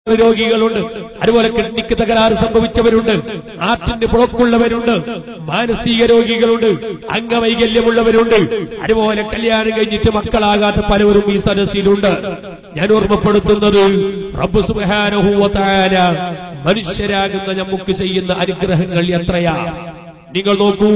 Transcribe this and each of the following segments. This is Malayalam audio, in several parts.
രോഗികളുണ്ട് അതുപോലെ കിഡ്നിക്ക് തകരാറ് സംഭവിച്ചവരുണ്ട് ആർട്ടിന്റെ ബ്ലോക്കുള്ളവരുണ്ട് മാനസിക രോഗികളുണ്ട് അംഗവൈകല്യമുള്ളവരുണ്ട് അതുപോലെ കല്യാണം കഴിഞ്ഞിട്ട് മക്കളാകാത്ത പലവരും ഈ സദസ്സിലുണ്ട് ഞാൻ ഓർമ്മപ്പെടുത്തുന്നത് റബ്ബ് സുബാനഹൂവത്തായ മനുഷ്യരാകുന്ന നമുക്ക് ചെയ്യുന്ന അനുഗ്രഹങ്ങൾ എത്രയാ നിങ്ങൾ നോക്കൂ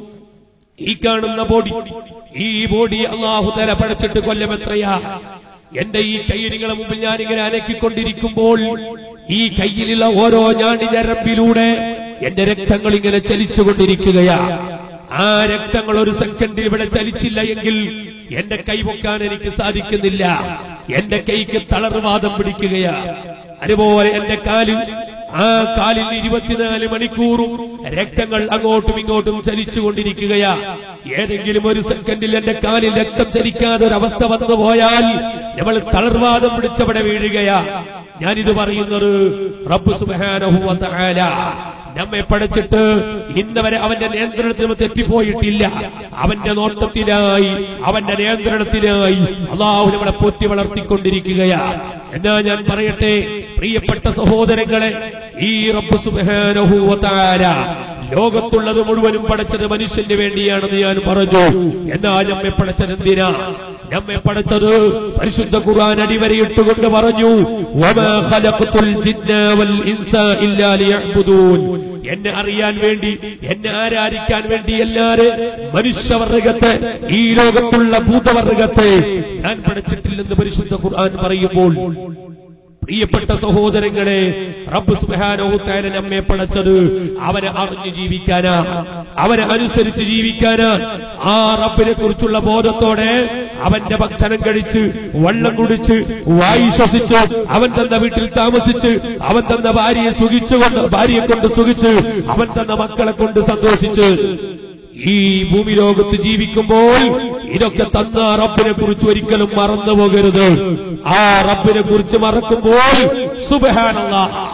ഈ കാണുന്ന ബോഡി ഈ ബോഡി അള്ളാഹു തല പടച്ചിട്ട് കൊല്ലം എത്രയാ എന്റെ ഈ കൈ നിങ്ങളെ മുമ്പിൽ ഞാനിങ്ങനെ അനക്കിക്കൊണ്ടിരിക്കുമ്പോൾ ഈ കയ്യിലുള്ള ഓരോ ഞാണിഞ്ഞരമ്പിലൂടെ എന്റെ രക്തങ്ങൾ ഇങ്ങനെ ചലിച്ചുകൊണ്ടിരിക്കുകയാ ആ രക്തങ്ങൾ ഒരു സെക്കൻഡിൽ ഇവിടെ ചലിച്ചില്ല എങ്കിൽ എന്റെ കൈ പൊക്കാൻ എനിക്ക് സാധിക്കുന്നില്ല എന്റെ കൈക്ക് തളർവാദം പിടിക്കുകയാ അതുപോലെ എന്റെ കാലിൽ ആ കാലിൽ ഇരുപത്തിനാല് മണിക്കൂറും രക്തങ്ങൾ അങ്ങോട്ടും ഇങ്ങോട്ടും ചലിച്ചുകൊണ്ടിരിക്കുകയാ ഏതെങ്കിലും ഒരു സെക്കൻഡിൽ എന്റെ കാലിൽ രക്തം ചലിക്കാതെ ഒരു അവസ്ഥ വന്നു പോയാൽ നമ്മൾ തളർവാദം പിടിച്ചവിടെ വീഴുകയാ ഞാനിത് പറയുന്നത് റബ്ബ് സുബാനഹുവല നമ്മെ പഠിച്ചിട്ട് ഇന്നവരെ അവന്റെ നിയന്ത്രണത്തിൽ തെറ്റിപ്പോയിട്ടില്ല അവന്റെ നോട്ടത്തിനായി അവന്റെ നിയന്ത്രണത്തിനായി അള്ളാഹു നമ്മളെ പൊറ്റി വളർത്തിക്കൊണ്ടിരിക്കുകയാ എന്നാ ഞാൻ പറയട്ടെ പ്രിയപ്പെട്ട സഹോദരങ്ങളെ ഈ റബ്ബ് സുബാനഹുവല ലോകത്തുള്ളത് മുഴുവനും പടച്ചത് മനുഷ്യന് വേണ്ടിയാണെന്ന് ഞാൻ പറഞ്ഞു എന്നാ നമ്മെ പടച്ചത് എന്തിനാ നമ്മെ പടച്ചത് പരിശുദ്ധ ഖുർആൻ അടിവരയിട്ടുകൊണ്ട് പറഞ്ഞു വമാ ഖലഖതുൽ ജിന്ന വൽ ഇൻസ ഇല്ലാ ലിയഅ്ബുദൂൻ എന്നെ അറിയാൻ വേണ്ടി എന്നെ ആരാധിക്കാൻ വേണ്ടി എല്ലാരെ മനുഷ്യവർഗത്തെ ഈ ലോകത്തുള്ള ഭൂതവർഗത്തെ ഞാൻ പഠിച്ചിട്ടില്ലെന്ന് പരിശുദ്ധ ഖുർആൻ പറയുമ്പോൾ പ്രിയപ്പെട്ട സഹോദരങ്ങളെ റബ്ബ് സുബാനോത്തായ നമ്മെ പടച്ചത് അവനെ അറിഞ്ഞു ജീവിക്കാനാ അവനെ അനുസരിച്ച് ജീവിക്കാനാ ആ റബ്ബിനെ കുറിച്ചുള്ള ബോധത്തോടെ അവന്റെ ഭക്ഷണം കഴിച്ച് വെള്ളം കുടിച്ച് വായു ശ്വസിച്ച് അവൻ തന്ന വീട്ടിൽ താമസിച്ച് അവൻ തന്ന ഭാര്യയെ സുഖിച്ചുകൊണ്ട് ഭാര്യയെ കൊണ്ട് സുഖിച്ച് അവൻ തന്ന മക്കളെ കൊണ്ട് സന്തോഷിച്ച് ഈ ഭൂമി ലോകത്ത് ജീവിക്കുമ്പോൾ ഇതൊക്കെ തന്ന റബ്ബിനെ കുറിച്ച് ഒരിക്കലും മറന്നു പോകരുത് ആ റബ്ബിനെ കുറിച്ച് മറക്കുമ്പോൾ സുബഹാനല്ല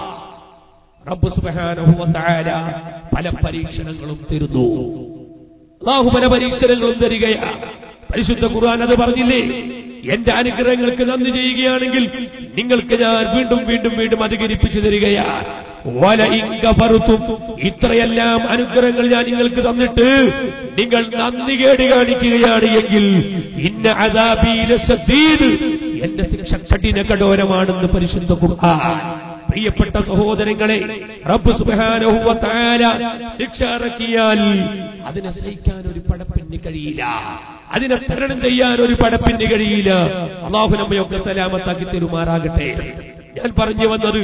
റബ്ബ് സുബഹാനുഭവത്തായ പല പരീക്ഷണങ്ങളും തരുന്നു അള്ളാഹു പല പരീക്ഷണങ്ങളും തരികയാ പരിശുദ്ധ ഖുർആൻ അത് പറഞ്ഞില്ലേ എന്റെ അനുഗ്രഹങ്ങൾക്ക് നന്ദി ചെയ്യുകയാണെങ്കിൽ നിങ്ങൾക്ക് ഞാൻ വീണ്ടും വീണ്ടും വീണ്ടും അധികരിപ്പിച്ചു തരികയാ വല ഇങ്കപറുത്തും ഇത്രയെല്ലാം അനുഗ്രഹങ്ങൾ ഞാൻ നിങ്ങൾക്ക് തന്നിട്ട് നിങ്ങൾ നന്ദി കേടി കാണിക്കുകയാണ് എങ്കിൽ ഇന്ന അദാബീല സദീദ് എന്റെ ശിക്ഷ കഠിന കഠോരമാണെന്ന് പരിശുദ്ധ ഖുർആൻ പ്രിയപ്പെട്ട സഹോദരങ്ങളെ റബ്ബ് സുബ്ഹാനഹു വ തആല ശിക്ഷ ഇറക്കിയാൽ അതിനെ സഹിക്കാൻ ഒരു പടപ്പിന് കഴിയില്ല അതിനെ തരണം ചെയ്യാൻ ഒരു പടപ്പിന് കഴിയില്ല അള്ളാഹു നമ്മയൊക്കെ സലാമത്താക്കി തെരുമാറാകട്ടെ ഞാൻ പറഞ്ഞു വന്നത്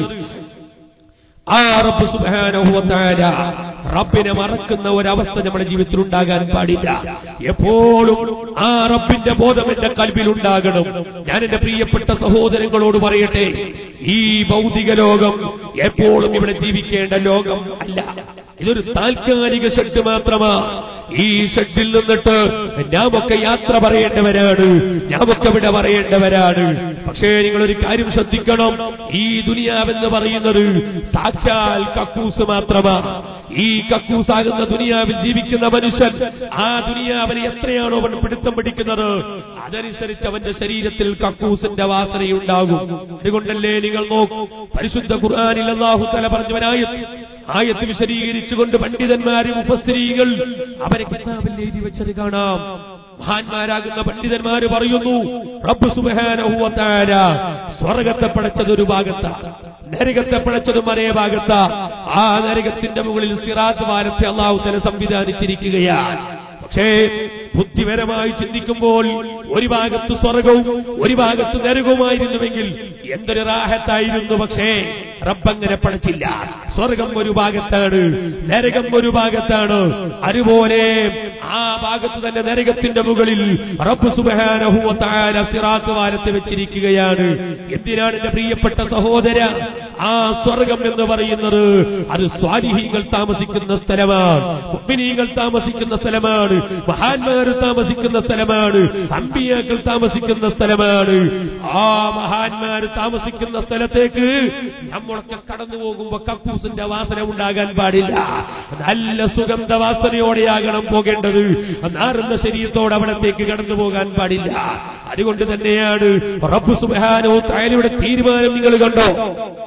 ആ റബ്ബ് സുബ്ഹാനഹു വ തആല റബ്ബിനെ മറക്കുന്ന ഒരവസ്ഥ നമ്മുടെ ജീവിതത്തിൽ ഉണ്ടാകാൻ പാടില്ല എപ്പോഴും ആ റബ്ബിന്റെ ബോധം എന്റെ കൽവിൽ ഉണ്ടാകണം ഞാൻ എന്റെ പ്രിയപ്പെട്ട സഹോദരങ്ങളോട് പറയട്ടെ ഈ ഭൗതിക ലോകം എപ്പോഴും ഇവിടെ ജീവിക്കേണ്ട ലോകം അല്ല ഇതൊരു താൽക്കാലിക ഷെഡ് മാത്രമാ ഈ ഷെഡിൽ നിന്നിട്ട് ഞാമൊക്കെ യാത്ര പറയേണ്ടവരാണ് ഞാമൊക്കെ ഇവിടെ പറയേണ്ടവരാണ് പക്ഷേ നിങ്ങളൊരു കാര്യം ശ്രദ്ധിക്കണം ഈ ദുനിയാവെന്ന് പറയുന്നത് സാക്ഷാൽ കക്കൂസ് മാത്രമാ ഈ കക്കൂസാകുന്ന ദുനിയാവിൽ ജീവിക്കുന്ന മനുഷ്യൻ ആ ദുനിയാവിനെ എത്രയാണോ അവൻ പിടുത്തം പിടിക്കുന്നത് അതനുസരിച്ച് അവന്റെ ശരീരത്തിൽ കക്കൂസിന്റെ വാസനയുണ്ടാകും അതുകൊണ്ടല്ലേ നിങ്ങൾ നോക്കൂ പരിശുദ്ധ ഖുർആാനിൽ അള്ളാഹു തല പറഞ്ഞവനായ ആയത്ത് വിശദീകരിച്ചുകൊണ്ട് പണ്ഡിതന്മാരും ഉപസ്ത്രീകൾ അവരെ കിതാബിൽ എഴുതി വെച്ചത് കാണാം മഹാന്മാരാകുന്ന പണ്ഡിതന്മാര് പറയുന്നു റബ്ബ് സുബ്ഹാനഹു വ തആല സ്വർഗത്തെ പടച്ചത് ഒരു ഭാഗത്താ നരകത്തെ പടച്ചത് മറേ ഭാഗത്താ ആ നരകത്തിന്റെ മുകളിൽ സിറാത്ത് വാരത്തെ അള്ളാഹു തല സംവിധാനിച്ചിരിക്കുകയാണ് പക്ഷേ ബുദ്ധിപരമായി ചിന്തിക്കുമ്പോൾ ഒരു ഭാഗത്ത് സ്വർഗവും ഒരു ഭാഗത്ത് നരകവുമായിരുന്നുവെങ്കിൽ എന്തൊരു റാഹത്തായിരുന്നു പക്ഷേ റബ്ബങ്ങനെ പടച്ചില്ല സ്വർഗം ഒരു ഭാഗത്താണ് നരകം ഒരു ഭാഗത്താണ് അതുപോലെ ആ ഭാഗത്ത് തന്നെ നരകത്തിന്റെ മുകളിൽ റബ്ബ് സുബ്ഹാനഹു വ തആല സിറാത്ത് വാരത്ത് വെച്ചിരിക്കുകയാണ് എന്തിനാണ് എന്റെ പ്രിയപ്പെട്ട സഹോദര ആ സ്വർഗം എന്ന് പറയുന്നത് അത് സ്വാലിഹീങ്ങൾ താമസിക്കുന്ന സ്ഥലമാണ് മുഅ്മിനീങ്ങൾ താമസിക്കുന്ന സ്ഥലമാണ് മഹാന്മാർ താമസിക്കുന്ന സ്ഥലമാണ് അമ്പിയാക്കൾ താമസിക്കുന്ന സ്ഥലമാണ് ആ മഹാന്മാർ താമസിക്കുന്ന സ്ഥലത്തേക്ക് നമ്മളൊക്കെ കടന്നു പോകുമ്പോ കക്കൂസിന്റെ വാസന ഉണ്ടാകാൻ പാടില്ല നല്ല സുഗന്ധ വാസനയോടെയാകണം പോകേണ്ടത് നാറുന്ന ശരീരത്തോടെ അവിടത്തേക്ക് കടന്നു പോകാൻ പാടില്ല അതുകൊണ്ട് തന്നെയാണ് റബ്ബ് സുബ്ഹാനഹു തആലയുടെ തീരുമാനം നിങ്ങൾ കണ്ടോ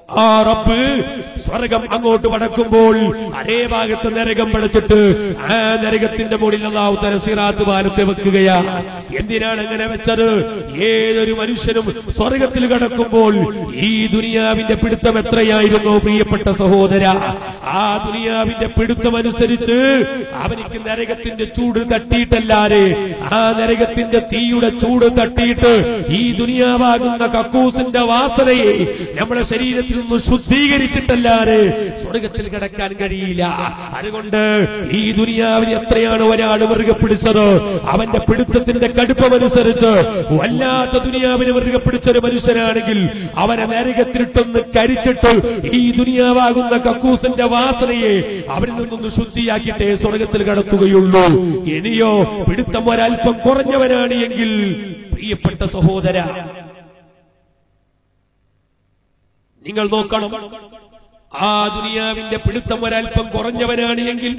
ആ റബ്ബ് സ്വർഗം അങ്ങോട്ട് പടക്കുമ്പോൾ അതേ ഭാഗത്ത് നരകം പടച്ചിട്ട് ആ നരകത്തിന്റെ മുകളിൽ അള്ളാഹു തല സിറാത്ത് പാലത്തെ വെക്കുകയാ എന്തിനാണ് അങ്ങനെ വെച്ചത് ഏതൊരു മനുഷ്യനും സ്വർഗത്തിൽ കടക്കുമ്പോൾ ഈ ദുനിയാവിന്റെ പിടുത്തം എത്രയായിരുന്നു പ്രിയപ്പെട്ട സഹോദര ആ ദുനിയാവിന്റെ പിടുത്തം അനുസരിച്ച് അവനിക്ക് നരകത്തിന്റെ ചൂട് തട്ടിയിട്ടല്ലാതെ ആ നരകത്തിന്റെ തീയുടെ ചൂട് തട്ടിയിട്ട് ഈ ദുനിയാവാകുന്ന കക്കൂസിന്റെ വാസനയെ നമ്മുടെ ശരീരത്തിൽ നിന്ന് ശുദ്ധീകരിച്ചിട്ടല്ലാതെ സ്വർഗത്തിൽ കിടക്കാൻ കഴിയില്ല അതുകൊണ്ട് ഈ ദുനിയാവിൽ എത്രയാണ് ഒരാൾ മൃഗ പിടിച്ചത് അവന്റെ പിടുത്തത്തിന്റെ കടുപ്പമനുസരിച്ച് വല്ലാത്ത ദുനിയാവിന് മൃഗ പിടിച്ചൊരു മനുഷ്യനാണെങ്കിൽ അവനെ നരകത്തിലിട്ടൊന്ന് കരിച്ചിട്ട് ഈ ദുനിയാവാകുന്ന കക്കൂസിന്റെ വാസനയെ അവരിൽ നിന്നൊന്ന് ശുദ്ധിയാക്കിയിട്ടേ സ്വർഗത്തിൽ കടത്തുകയുള്ളൂ ഇനിയോ പിടുത്തം ഒരല്പം കുറഞ്ഞവനാണ് എങ്കിൽ പ്രിയപ്പെട്ട സഹോദര നിങ്ങൾ നോക്കണം ആ ദുനിയാവിന്റെ പിടുത്തം ഒരല്പം കുറഞ്ഞവനാണ് എങ്കിൽ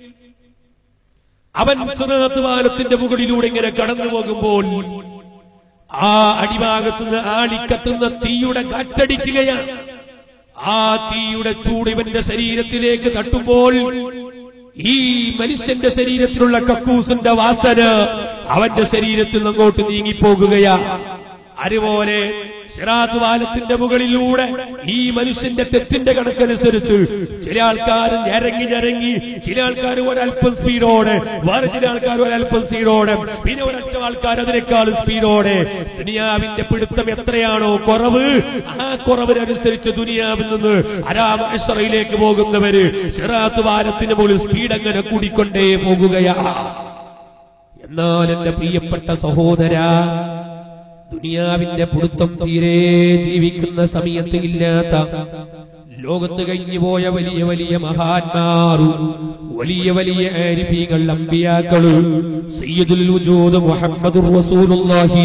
അവൻ സുനാത്തുവാലത്തിന്റെ മുകളിലൂടെ ഇങ്ങനെ കടന്നു പോകുമ്പോൾ ആ അടിഭാഗത്തുനിന്ന് ആളിക്കത്തുന്ന തീയുടെ കാറ്റടിക്കുകയാണ് ആ തീയുടെ ചൂട് ഇവന്റെ ശരീരത്തിലേക്ക് തട്ടുമ്പോൾ ഈ മനുഷ്യന്റെ ശരീരത്തിലുള്ള കക്കൂസിന്റെ വാസന അവന്റെ ശരീരത്തിൽ നിന്ന് അങ്ങോട്ട് നീങ്ങിപ്പോകുകയാ അതുപോലെ സിറാത്ത് പാലത്തിന്റെ മുകളിലൂടെ ഈ മനുഷ്യന്റെ തെറ്റിന്റെ കണക്കനുസരിച്ച് ചില ആൾക്കാർ ഞരങ്ങി ഞരങ്ങി ചില ആൾക്കാർ ഒരല്പം സ്പീഡോടെ വേറെ ചില ആൾക്കാർ ഒരല്പം സ്പീഡോടെ പിന്നെ ഒരൊറ്റ ആൾക്കാർ അതിനേക്കാൾ സ്പീഡോടെ ദുനിയാവിന്റെ പിടുത്തം എത്രയാണോ കുറവ് ആ കുറവിനനുസരിച്ച് ദുനിയാവിൽ നിന്ന് അരാമേശ്വറയിലേക്ക് പോകുന്നവര് സിറാത്ത് പാലത്തിന് മുകളിൽ സ്പീഡ് അങ്ങനെ കൂടിക്കൊണ്ടേ പോകുകയാ എന്നാൽ എന്റെ പ്രിയപ്പെട്ട സഹോദര ദുനിയാവിന്റെ പുടുത്തം തീരെ ജീവിക്കുന്ന സമയത്ത് ഇല്ലാത്ത ലോകത്ത് കഴിഞ്ഞുപോയ വലിയ വലിയ മഹാന്മാർ വലിയ വലിയ ആരിഫീകൾ അമ്പിയാക്കള് സയ്യിദുൽ വജൂദ് മുഹമ്മദുർ റസൂലുള്ളാഹി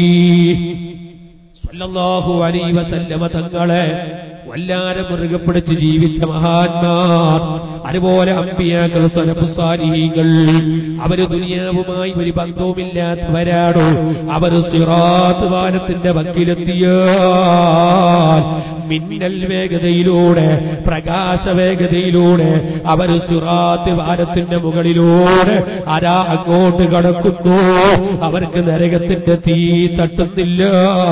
സ്വല്ലല്ലാഹു അലൈഹി വസല്ലമ തങ്ങളെ വല്ലാതെ മുറുകെ പിടിച്ച് ജീവിച്ച മഹാന്മാർ അതുപോലെ അമ്പിയാക്കൾ സലഫുസാലിഹീകൾ അവര് ദുനിയാവുമായി ഒരു ബന്ധവുമില്ലാത്തവരാണോ അവർ സിറാത്ത് വാനത്തിന്റെ വക്കിലെത്തിയാൽ മിന്നൽ വേഗതയിലൂടെ പ്രകാശ വേഗതയിലൂടെ അവർ സിറാത്ത് വാനത്തിന്റെ മുകളിലൂടെ അരാ അങ്ങോട്ട് കടക്കുന്നു അവർക്ക് നരകത്തിന്റെ തീ തട്ടുന്നില്ല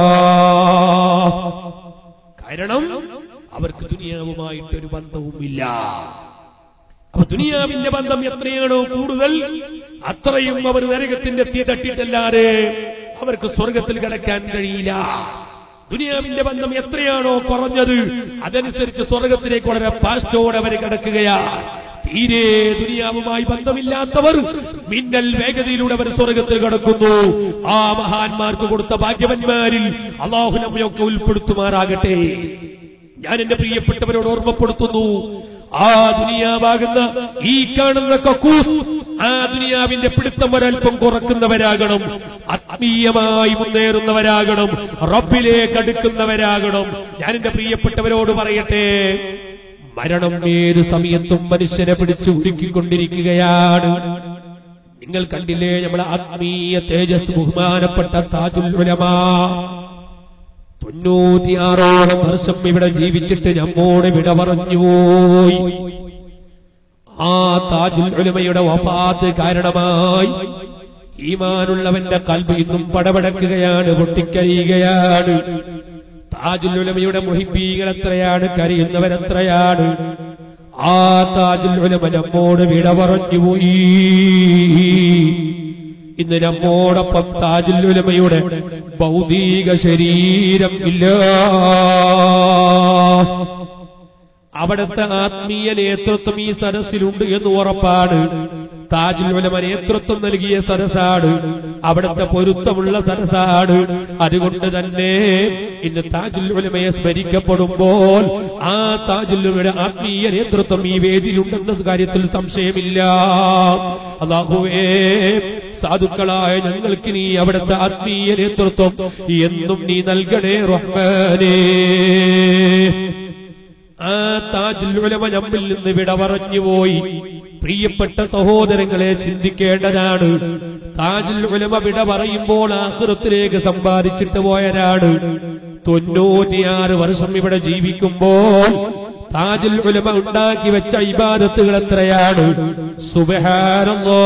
കാരണം അവർക്ക് ദുനിയാവുമായിട്ടൊരു ബന്ധവുമില്ല അപ്പൊ ദുനിയാവിന്റെ ബന്ധം എത്രയാണോ കൂടുതൽ അത്രയും അവർ നരകത്തിന്റെ തീ തട്ടിയിട്ടല്ലാതെ അവർക്ക് സ്വർഗത്തിൽ കിടക്കാൻ കഴിയില്ല ദുനിയാവിന്റെ ബന്ധം എത്രയാണോ കുറഞ്ഞത് അതനുസരിച്ച് സ്വർഗത്തിലേക്ക് വളരെ പാസ്റ്റോടെ അവർ കിടക്കുകയാണ് തീരെ ദുനിയാവുമായി ബന്ധമില്ലാത്തവർ മിന്നൽ വേഗതയിലൂടെ അവർ സ്വർഗത്തിൽ കടക്കുന്നു ആ മഹാന്മാർക്ക് കൊടുത്ത ഭാഗ്യവന്മാരിൽ അള്ളാഹു നമ്മയൊക്കെ ഉൾപ്പെടുത്തുമാറാകട്ടെ ഞാൻ എന്റെ പ്രിയപ്പെട്ടവരോട് ഓർമ്മപ്പെടുത്തുന്നു ആ ദുനിയാവാകുന്ന ഈ കാണുന്ന കക്കൂസ് ആ ദുനിയാവിന്റെ പിടുത്തം ഒരൽപ്പം കുറക്കുന്നവരാകണം ആത്മീയമായി മുന്നേറുന്നവരാകണം റബ്ബിലേക്ക് അടുക്കുന്നവരാകണം ഞാൻ എന്റെ പ്രിയപ്പെട്ടവരോട് പറയട്ടെ മരണം ഏത് സമയത്തും മനുഷ്യനെ പിടിച്ചു ഉരുക്കിക്കൊണ്ടിരിക്കുകയാണ് നിങ്ങൾ കണ്ടില്ലേ നമ്മുടെ ആത്മീയ തേജസ് ബഹുമാനപ്പെട്ട താജുൽ ഉലമാ തൊണ്ണൂറ്റിയാറോളം വർഷം ഇവിടെ ജീവിച്ചിട്ട് നമ്മോട് വിട പറഞ്ഞുപോയി ആ താജുൽ ഉലമയുടെ വഫാത്ത് കാരണമായി ഈമാനുള്ളവന്റെ കൽബ് ഇന്നും പടപടക്കുകയാണ് പൊട്ടിക്കഴിയുകയാണ് താജുൽ ഉലമയുടെ മുഹിബീകൾ എത്രയാണ് കരയുന്നവരെത്രയാണ് ആ താജുൽ ഉലമ നമ്മോട് വിട പറഞ്ഞുപോയി ഇന്ന് നമ്മോടൊപ്പം താജുൽ ഉലമയുടെ ഭൗതിക ശരീരം ഇല്ല അവിടുത്തെ ആത്മീയ നേതൃത്വം ഈ സരസിലുണ്ട് എന്ന് ഉറപ്പാണ് താജുൽ ഉലമ നേതൃത്വം നൽകിയ സരസാണ് അവിടുത്തെ പൊരുത്തമുള്ള സരസാണ് അതുകൊണ്ട് തന്നെ ഇന്ന് താജുൽ ഉലമയെ സ്മരിക്കപ്പെടുമ്പോൾ ആ താജുൽ ഉലമയുടെ ആത്മീയ നേതൃത്വം ഈ വേദിയിലുണ്ടെന്ന കാര്യത്തിൽ സംശയമില്ല അള്ളാഹുവേ സാധുക്കളായ ഞങ്ങൾക്ക് നീ അവിടുത്തെ ആത്മീയ നേതൃത്വം എന്നും നീ നൽകണേ റഹ്മാനേ ആ താജുൽ ഉലമ നമ്മിൽ നിന്ന് വിട പറഞ്ഞുപോയി പ്രിയപ്പെട്ട സഹോദരങ്ങളെ ചിന്തിക്കേണ്ടതാണ് താജുൽ ഉലമ വിട പറയുമ്പോൾ ആസുരത്തിലേക്ക് സമ്പാദിച്ചിട്ട് പോയതാണ് തൊണ്ണൂറ്റിയാറ് വർഷം ഇവിടെ ജീവിക്കുമ്പോൾ താജുൽ ഉലമ ഉണ്ടാക്കി വെച്ച ഇബാദത്തുകൾ എത്രയാണ് സുബഹാനല്ലോ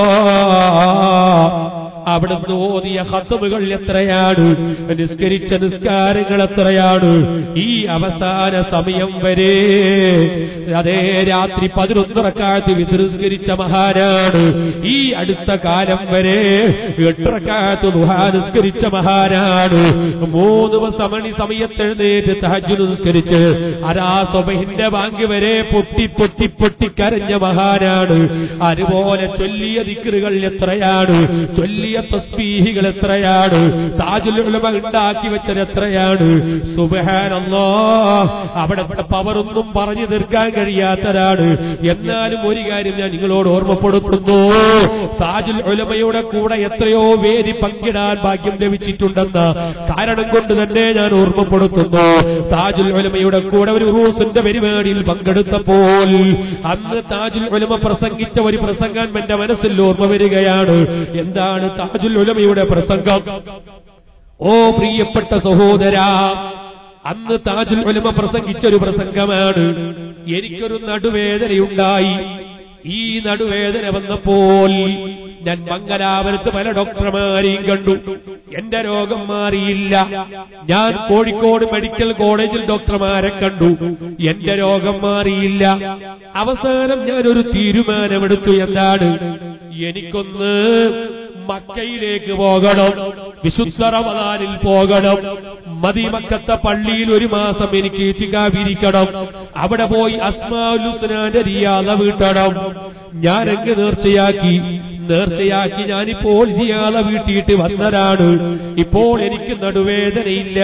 അവിടുന്ന് ഓതിയ ഹത്തുമുകൾ എത്രയാണ് നിസ്കരിച്ച നിസ്കാരങ്ങൾ എത്രയാണ് ഈ അവസാന സമയം വരെ അതേ രാത്രി പതിനൊന്നിറക്കാത്ത് വിതൃസ്കരിച്ച മഹാനാണ് ഈ അടുത്ത കാലം വരെ എട്ടിറക്കാത്ത് ദുഹാനുസ്കരിച്ച മഹാനാണ് മൂന്ന് സമണി സമയത്തെഴുന്നേറ്റ് തഹജു നിസ്കരിച്ച് അരാ സ്വബഹിന്റെ ബാങ്ക് വരെ പൊട്ടി പൊട്ടി പൊട്ടി കരഞ്ഞ മഹാനാണ് അതുപോലെ ചൊല്ലിയ ദിക്കറുകൾ എത്രയാണ് ചൊല്ലിയ തസ്ബീഹികൾ എത്രയാണ് താജുൽ ഉലമ ഉണ്ടാക്കി വെച്ചത് എത്രയാണ് സുബഹാനല്ലോ അവിടെ ഇവിടെ പവറൊന്നും പറഞ്ഞു തീർക്കാൻ കഴിയാത്തതാണ് എന്നാലും ഒരു കാര്യം ഞാൻ നിങ്ങളോട് ഓർമ്മപ്പെടുത്തുന്നു താജുൽ ഉലമയുടെ കൂടെ എത്രയോ പേര് പങ്കിടാൻ ഭാഗ്യം ലഭിച്ചിട്ടുണ്ടെന്ന കാരണം കൊണ്ട് തന്നെ ഞാൻ ഓർമ്മപ്പെടുത്തുന്നു താജുൽ ഉലമയുടെ കൂടെ ഒരു റൂസിന്റെ പരിപാടിയിൽ പങ്കെടുത്തപ്പോൾ അന്ന് താജുൽ ഉലമ പ്രസംഗിച്ച ഒരു പ്രസംഗം എന്റെ മനസ്സിൽ ഓർമ്മ വരികയാണ് എന്താണ് താജുൽ ഉലമയുടെ പ്രസംഗം ഓ പ്രിയപ്പെട്ട സഹോദര അന്ന് താജുൽ ഉലമ പ്രസംഗിച്ച ഒരു പ്രസംഗമാണ് എനിക്കൊരു നടുവേദനയുണ്ടായി ഈ നടുവേദന വന്നപ്പോൾ ഞാൻ മംഗലാപുരത്ത് പല ഡോക്ടർമാരെയും കണ്ടു എന്റെ രോഗം മാറിയില്ല ഞാൻ കോഴിക്കോട് മെഡിക്കൽ കോളേജിൽ ഡോക്ടർമാരെ കണ്ടു എന്റെ രോഗം മാറിയില്ല അവസാനം ഞാനൊരു തീരുമാനമെടുത്തു എന്താണ് എനിക്കൊന്ന് മക്കയിലേക്ക് പോകണം വിശുദ്ധ റമദാനിൽ പോകണം മദിമക്കത്തെ പള്ളിയിൽ ഒരു മാസം എനിക്ക് ഇത്തിക്കാവിരിക്കണം അവിടെ പോയി അസ്മാലുസ്നാന്റെ റിയാദ വീട്ടണം ഞാനെങ്ക് നേർച്ചയാക്കി നേർച്ചയാക്കി ഞാനിപ്പോൾ റിയാദ വീട്ടിയിട്ട് വന്നതാണ് ഇപ്പോൾ എനിക്ക് നടുവേദനയില്ല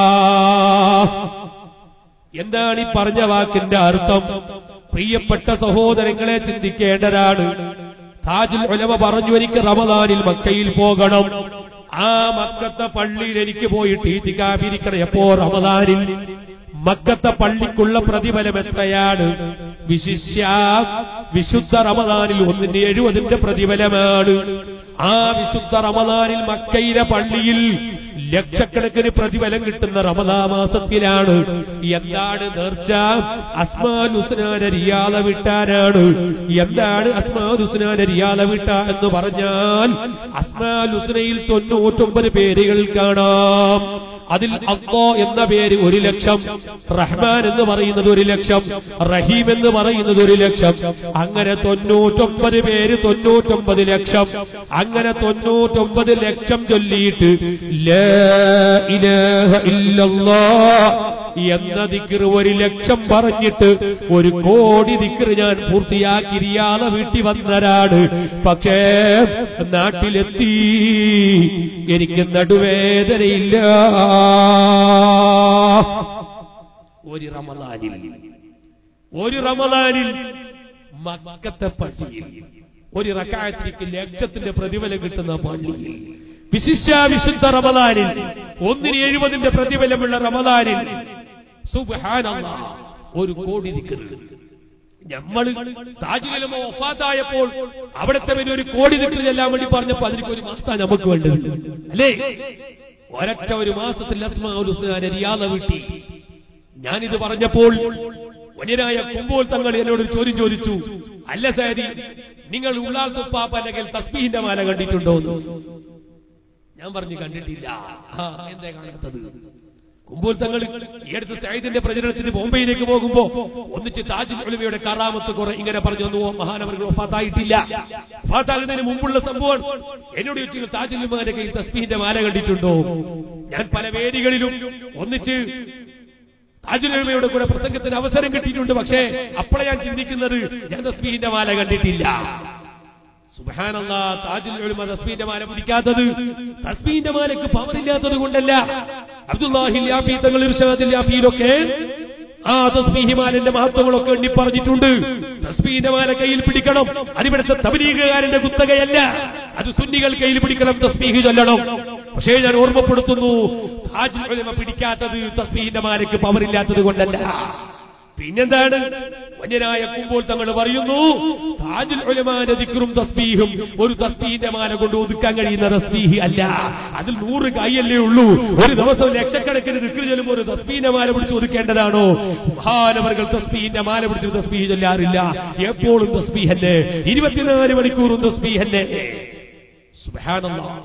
എന്താണ് ഈ പറഞ്ഞ വാക്കിന്റെ അർത്ഥം പ്രിയപ്പെട്ട സഹോദരങ്ങളെ ചിന്തിക്കേണ്ടതാണ് താജുൽ ഉലമ പറഞ്ഞു എനിക്ക് റമദാനിൽ മക്കയിൽ പോകണം ആ മക്കത്തെ പള്ളിയിൽ എനിക്ക് പോയിട്ട് ഈത്തിക്കാപിരിക്കണം എപ്പോ റമദാനിൽ മക്കത്തെ പള്ളിക്കുള്ള പ്രതിഫലം എത്രയാണ് വിശിഷ്യ വിശുദ്ധ റമദാനിൽ ഒന്നിന്റെ എഴുപതിന്റെ പ്രതിഫലമാണ് ആ വിശുദ്ധ റമദാനിൽ മക്കയിലെ പള്ളിയിൽ ലക്ഷക്കണക്കിന് പ്രതിഫലം കിട്ടുന്ന റമദാ മാസത്തിലാണ് എന്താണ് നേർച്ച അസ്മാൻ ഹുസ്നാന റിയാദ വിട്ടാനാണ് എന്താണ് അസ്മാൻ ഹുസ്നാന റിയാദ വിട്ട എന്ന് പറഞ്ഞാൽ അസ്മാൻ ഹുസ്നയിൽ തൊണ്ണൂറ്റൊമ്പത് പേരുകൾ കാണാം അതിൽ അള്ളോ എന്ന പേര് ഒരു ലക്ഷം റഹ്മാൻ എന്ന് പറയുന്നത് ഒരു ലക്ഷം റഹീം എന്ന് പറയുന്നത് ഒരു ലക്ഷം അങ്ങനെ തൊണ്ണൂറ്റൊമ്പത് പേര് തൊണ്ണൂറ്റൊമ്പത് ലക്ഷം അങ്ങനെ തൊണ്ണൂറ്റൊമ്പത് ലക്ഷം ചൊല്ലിയിട്ട് ലാ ഇലാഹ ഇല്ലല്ലാ എന്ന ദിക്ർ ഒരു ലക്ഷം പറഞ്ഞിട്ട് ഒരു കോടി ദിക്ർ ഞാൻ പൂർത്തിയാക്കി റിയാദ വീട്ടി വന്നരാണ് പക്ഷേ നാട്ടിലെത്തി എനിക്ക് നടുവേദനയില്ല ഒരു റമദാനിൽ ഒരു റമദാനിൽ മക്കത്തെ പള്ളിയിൽ ഒരു റക്കായത്തിക്ക് ലക്ഷത്തിന്റെ പ്രതിഫലം കിട്ടുന്ന പള്ളിയിൽ വിശിഷ്ട വിശുദ്ധ റമദാനിൽ ഒന്നിന് എഴുപതിന്റെ പ്രതിഫലമുള്ള റമദാനിൽ സുബ്ഹാനല്ലാ ഒരു കോടി നിൽക്കുന്നത് നമ്മൾ താജുലമ ഒഫാത്തായപ്പോൾ അവിടുത്തെ പേര് ഒരു കോടി നിൽക്കൽ ചെല്ലാൻ വേണ്ടി പറഞ്ഞപ്പോ അതിലേക്ക് ഒരു മാസം നമുക്ക് വേണ്ടത് അല്ലേ ഒരൊറ്റ ഒരു മാസത്തിൽ അസ്മാരിയാത വീട്ടി ഞാനിത് പറഞ്ഞപ്പോൾ വന്യരായ കുമ്പോൾ തങ്ങൾ എന്നോട് ഒരു ചോദ്യം ചോദിച്ചു അല്ല സാരി നിങ്ങൾ ഉള്ളാൽ തുപ്പാപ്പ അല്ലെങ്കിൽ തസ്ബീഹിന്റെ മാല കണ്ടിട്ടുണ്ടോ എന്ന് ഞാൻ പറഞ്ഞു കണ്ടിട്ടില്ല ആ, എന്തേ കാണാത്തത് കുമ്പോൾ തങ്ങൾ ഈ അടുത്ത് സൈദിന്റെ പ്രചരണത്തിന് ബോംബെയിലേക്ക് പോകുമ്പോ ഒന്നിച്ച് താജുൽ ഉലമയുടെ കറാമത്ത് കുറെ ഇങ്ങനെ പറഞ്ഞു ഒന്നു മഹാനവர்கள் ഒഫാത്തായിട്ടില്ല ഒഫാത്താകുന്നതിന് മുമ്പുള്ള സംഭവം എന്നോട് ചോദിച്ചു താജുൽ ഉലമയുടെ കയ്യിൽ തസ്ബീഹിന്റെ മാല കണ്ടിട്ടുണ്ടോ ഞാൻ പല വേദികളിലും ഒന്നിച്ച് താജുൽ ഉലമയുടെ കൂടെ പ്രസംഗത്തിന് അവസരം കിട്ടിയിട്ടുണ്ട് പക്ഷേ അപ്പോഴെ ഞാൻ ചിന്തിക്കുന്നത് ഞാൻ തസ്ബീഹിന്റെ മാല കണ്ടിട്ടില്ല സുബഹാനല്ലാ താജുൽ ഉലമ തസ്ബീന്റെ മാല പിടിക്കാത്തത് തസ്ബീന്റെ മാലക്ക് പവറില്ലാത്തത് കൊണ്ടല്ല അബ്ദുല്ലാഹി ലാഫി തങ്ങൾ ഇർഷാദ് ലാഫിയിലൊക്കെ ആ തസ്ബീഹി മാലന്റെ മഹത്വങ്ങളൊക്കെ എണ്ണി പറഞ്ഞിട്ടുണ്ട് തസ്ബീന്റെ മാല കയ്യിൽ പിടിക്കണം അതിവിടുത്തെ തബലീഗുകാരന്റെ കുത്തകയല്ല അത് സുന്നികൾ കയ്യിൽ പിടിക്കണം തസ്ബീഹ് ചൊല്ലണം പക്ഷേ ഞാൻ ഓർമ്മപ്പെടുത്തുന്നു താജുൽ ഉലമ പിടിക്കാത്തത് തസ്ബീഹിന്റെ മാലയ്ക്ക് പവറില്ലാത്തത് കൊണ്ടല്ല പിന്നെന്താണ് വന്യനായ കുമ്പോൾ തങ്ങൾ പറയുന്നു താജുൽ ഉലമാന്റെ ദിക്റും തസ്ബീഹും ഒരു തസ്ബീഹിന്റെ മാല കൊണ്ട് ഒതുക്കാൻ കഴിയുന്ന തസ്ബീഹ് അല്ല അതിൽ നൂറ് കൈയല്ലേ ഉള്ളൂ ഒരു ദിവസം ലക്ഷക്കണക്കിന് ദിക്ർ ചെല്ലുമ്പോൾ ഒരു തസ്ബീഹിന്റെ മാല പിടിച്ച് ഒതുക്കേണ്ടതാണോ മഹാനവറുകൾ തസ്ബീഹിന്റെ മാല പിടിച്ച് തസ്ബീഹ് ചൊല്ലാറില്ല എപ്പോഴും തസ്ബീഹന്നെ ഇരുപത്തിനാല് മണിക്കൂറും തസ്ബീഹന്നെ സുബ്ഹാനല്ലാഹ്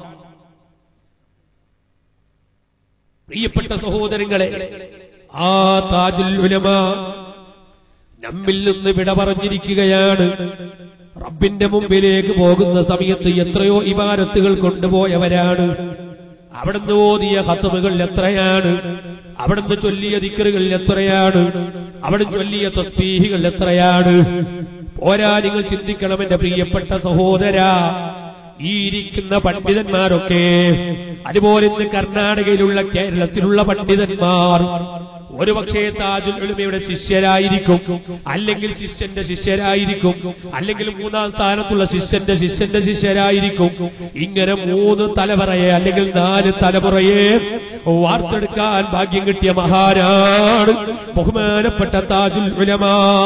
പ്രിയപ്പെട്ട സഹോദരങ്ങളെ ആ താജുൽ ഉലമ നമ്മിൽ നിന്ന് വിട പറഞ്ഞിരിക്കുകയാണ് റബ്ബിന്റെ മുമ്പിലേക്ക് പോകുന്ന സമയത്ത് എത്രയോ ഇബാരത്തുകൾ കൊണ്ടുപോയവരാണ് അവിടുന്ന് ഓതിയ ഹത്തമുകൾ എത്രയാണ് അവിടുന്ന് ചൊല്ലിയ ദിക്കറുകൾ എത്രയാണ് അവിടെ ചൊല്ലിയ തസ്ബീഹികൾ എത്രയാണ് പോരാ നിങ്ങൾ ചിന്തിക്കണം എന്റെ പ്രിയപ്പെട്ട സഹോദര ഈ ഇരിക്കുന്ന പണ്ഡിതന്മാരൊക്കെ അതുപോലെ ഇന്ന് കർണാടകയിലുള്ള കേരളത്തിലുള്ള പണ്ഡിതന്മാർ ഒരുപക്ഷേ താജുൽ ഉലമയുടെ ശിഷ്യരായിരിക്കും അല്ലെങ്കിൽ ശിഷ്യന്റെ ശിഷ്യരായിരിക്കും അല്ലെങ്കിൽ മൂന്നാം സ്ഥാനത്തുള്ള ശിഷ്യന്റെ ശിഷ്യന്റെ ശിഷ്യരായിരിക്കും ഇങ്ങനെ മൂന്ന് തലമുറയെ അല്ലെങ്കിൽ നാല് തലമുറയെ വാർത്തെടുക്കാൻ ഭാഗ്യം കിട്ടിയ മഹാനാണ് ബഹുമാനപ്പെട്ട താജുൽ ഉലമ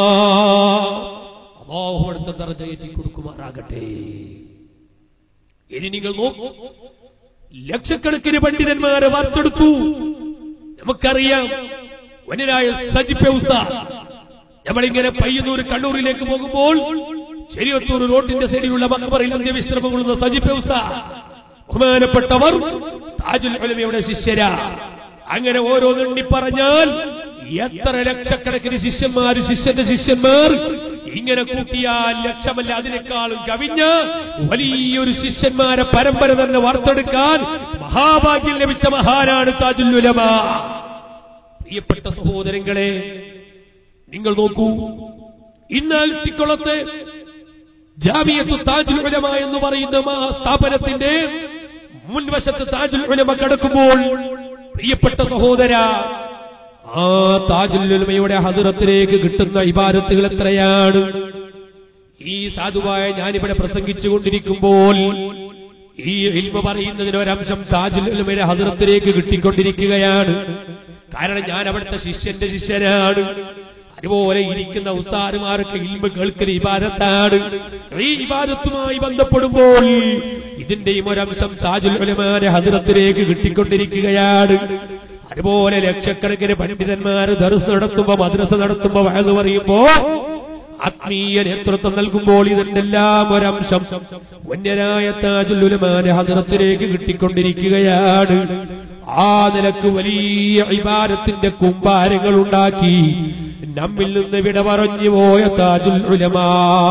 അള്ളാഹു അടുത്ത ദർജ ഏറ്റി കൊടുക്കുമാറാകട്ടെ ഇനി നിങ്ങൾ നോക്കൂ ലക്ഷക്കണക്കിന് പണ്ഡിതന്മാരെ വാർത്തെടുത്തു നമുക്കറിയാം വനരായ സജിപ്പ് ഉസ്താദ് നമ്മളിങ്ങനെ പയ്യന്നൂർ കണ്ണൂരിലേക്ക് പോകുമ്പോൾ ചെറിയത്തൂർ റോഡിന്റെ സൈഡിലുള്ള മക്കബറിൽ അന്ത്യവിശ്രമം കൊള്ളുന്ന സജിപ്പ് ഉസ്താദ് ബഹുമാനപ്പെട്ടവർ താജുൽ ഉലമയുടെ ശിഷ്യരാ അങ്ങനെ ഓരോന്നെണ്ണി പറഞ്ഞാൽ എത്ര ലക്ഷക്കണക്കിന് ശിഷ്യന്മാർ ശിഷ്യന്റെ ശിഷ്യന്മാർ ഇങ്ങനെ കൂട്ടിയാൽ ലക്ഷമല്ല അതിനേക്കാളും കവിഞ്ഞ വലിയൊരു ശിഷ്യന്മാരെ പരമ്പര തന്നെ വാർത്തെടുക്കാൻ മഹാഭാഗ്യം ലഭിച്ച മഹാനാണ് താജുൽ ഉലമ പ്രിയപ്പെട്ട സഹോദരങ്ങളെ നിങ്ങൾ നോക്കൂ ഇന്ന് തിക്കുളത്ത് ജാമിയത്തു താജുൽ ഉലമ എന്ന് പറയുന്ന മഹാ സ്ഥാപനത്തിന്റെ മുൻവശത്ത് താജുൽ ഉലമ കിടക്കുമ്പോൾ പ്രിയപ്പെട്ട സഹോദര ആ താജുൽ ഉലമയുടെ ഹദിറത്തിലേക്ക് കിട്ടുന്ന ഇബാരത്തുകൾ എത്രയാണ് ഈ സാധുവായ ഞാനിവിടെ പ്രസംഗിച്ചുകൊണ്ടിരിക്കുമ്പോൾ ഈ ഇൽമ പറയുന്നതിന് ഒരംശം താജുൽ ഉലമയുടെ ഹദിറത്തിലേക്ക് കിട്ടിക്കൊണ്ടിരിക്കുകയാണ് കാരണം ഞാൻ അവിടുത്തെ ശിഷ്യന്റെ ശിഷ്യനാണ് അതുപോലെ ഇരിക്കുന്ന ഉസ്താരുമാർക്ക് ഇൽമ കേൾക്കുന്ന ഇബാദത്താണ് ഈ ഇബാദത്തുമായി ബന്ധപ്പെടുമ്പോൾ ഇതിന്റെയും ഒരംശം താജുൽ ഉലമാരെ ഹദിറത്തിലേക്ക് കിട്ടിക്കൊണ്ടിരിക്കുകയാണ് അതുപോലെ ലക്ഷക്കണക്കിന് പണ്ഡിതന്മാർ ദർസ് നടത്തുമ്പോ മദ്രസ നടത്തുമ്പോ വയത് പറയുമ്പോ ആത്മീയ നേതൃത്വം നൽകുമ്പോൾ ഇതിന്റെ എല്ലാം ഒരംശം വന്യരായ താജുൽ ഉലമാരെ ഹദിറത്തിലേക്ക് കിട്ടിക്കൊണ്ടിരിക്കുകയാണ് ആ നിലക്ക് വലിയ ഇബാരത്തിന്റെ കുമ്പാരങ്ങൾ ഉണ്ടാക്കി നമ്മിൽ നിന്ന് വിട പറഞ്ഞു പോയ താജുൽ ഉലമാ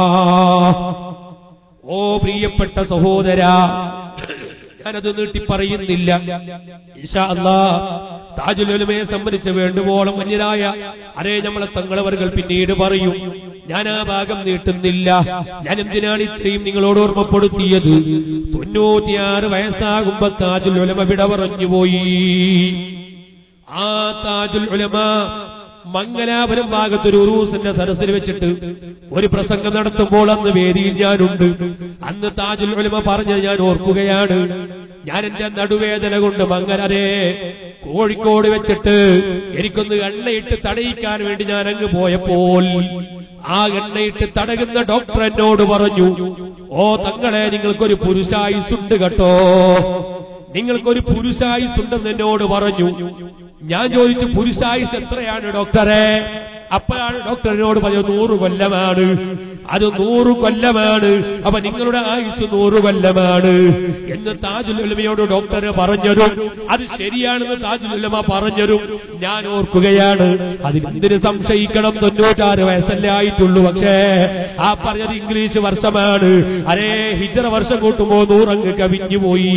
ഓ പ്രിയപ്പെട്ട സഹോദര ഞാനത് നീട്ടി പറയുന്നില്ല ഇൻഷാ അല്ലാ താജുൽ ഉലമയെ സംബന്ധിച്ച് വേണ്ടുവോളം മഞ്ഞരായ അതേ നമ്മളെ തങ്ങളവർകൾ പിന്നീട് പറയും ഞാൻ ആ ഭാഗം നീട്ടുന്നില്ല ഞാൻ എന്തിനാണ് ഇത്രയും നിങ്ങളോട് ഓർമ്മപ്പെടുത്തിയത് തൊണ്ണൂറ്റിയാറ് വയസ്സാകുമ്പോ താജുൽ ഉലമ വിട പറഞ്ഞുപോയി ആ താജുൽ ഉലമ മംഗലാപുരം ഭാഗത്തൊരു ഉറൂസിന്റെ സരസിൽ വെച്ചിട്ട് ഒരു പ്രസംഗം നടത്തുമ്പോൾ അന്ന് വേദിയിൽ ഞാനുണ്ട് അന്ന് താജുൽ ഉലമ പറഞ്ഞത് ഞാൻ ഓർക്കുകയാണ് ഞാൻ എന്റെ നടുവേദന കൊണ്ട് മംഗലരെ കോഴിക്കോട് വെച്ചിട്ട് എനിക്കൊന്ന് എണ്ണയിട്ട് തടയിക്കാൻ വേണ്ടി ഞാൻ അങ്ങ് പോയപ്പോൾ ആ എണ്ണയിട്ട് തടകുന്ന ഡോക്ടർ എന്നോട് പറഞ്ഞു ഓ തങ്ങളെ നിങ്ങൾക്കൊരു പുരുഷായുസുണ്ട് കേട്ടോ നിങ്ങൾക്കൊരു പുരുഷായുസുണ്ടെന്ന് എന്നോട് പറഞ്ഞു ഞാൻ ചോദിച്ചു പുരുഷായുസ് എത്രയാണ് ഡോക്ടറെ അപ്പോഴാണ് ഡോക്ടറിനോട് പറഞ്ഞത് നൂറ് കൊല്ലമാണ് അത് നൂറ് കൊല്ലമാണ് അപ്പൊ നിങ്ങളുടെ ആയുസ് നൂറ് കൊല്ലമാണ് എന്ന് താജുൽ ഉലമയോട് ഡോക്ടർ പറഞ്ഞതും അത് ശരിയാണെന്ന് താജുൽ ഉലമ പറഞ്ഞതും ഞാൻ ഓർക്കുകയാണ് അതിനെന്തിന് സംശയിക്കണം തൊണ്ണൂറ്റാറ് വയസ്സല്ലേ ആയിട്ടുള്ളൂ പക്ഷേ ആ പറഞ്ഞത് ഇംഗ്ലീഷ് വർഷമാണ് അരേ ഹിജറ വർഷം കൂട്ടുമ്പോ നൂറങ്ങ് കവിഞ്ഞുപോയി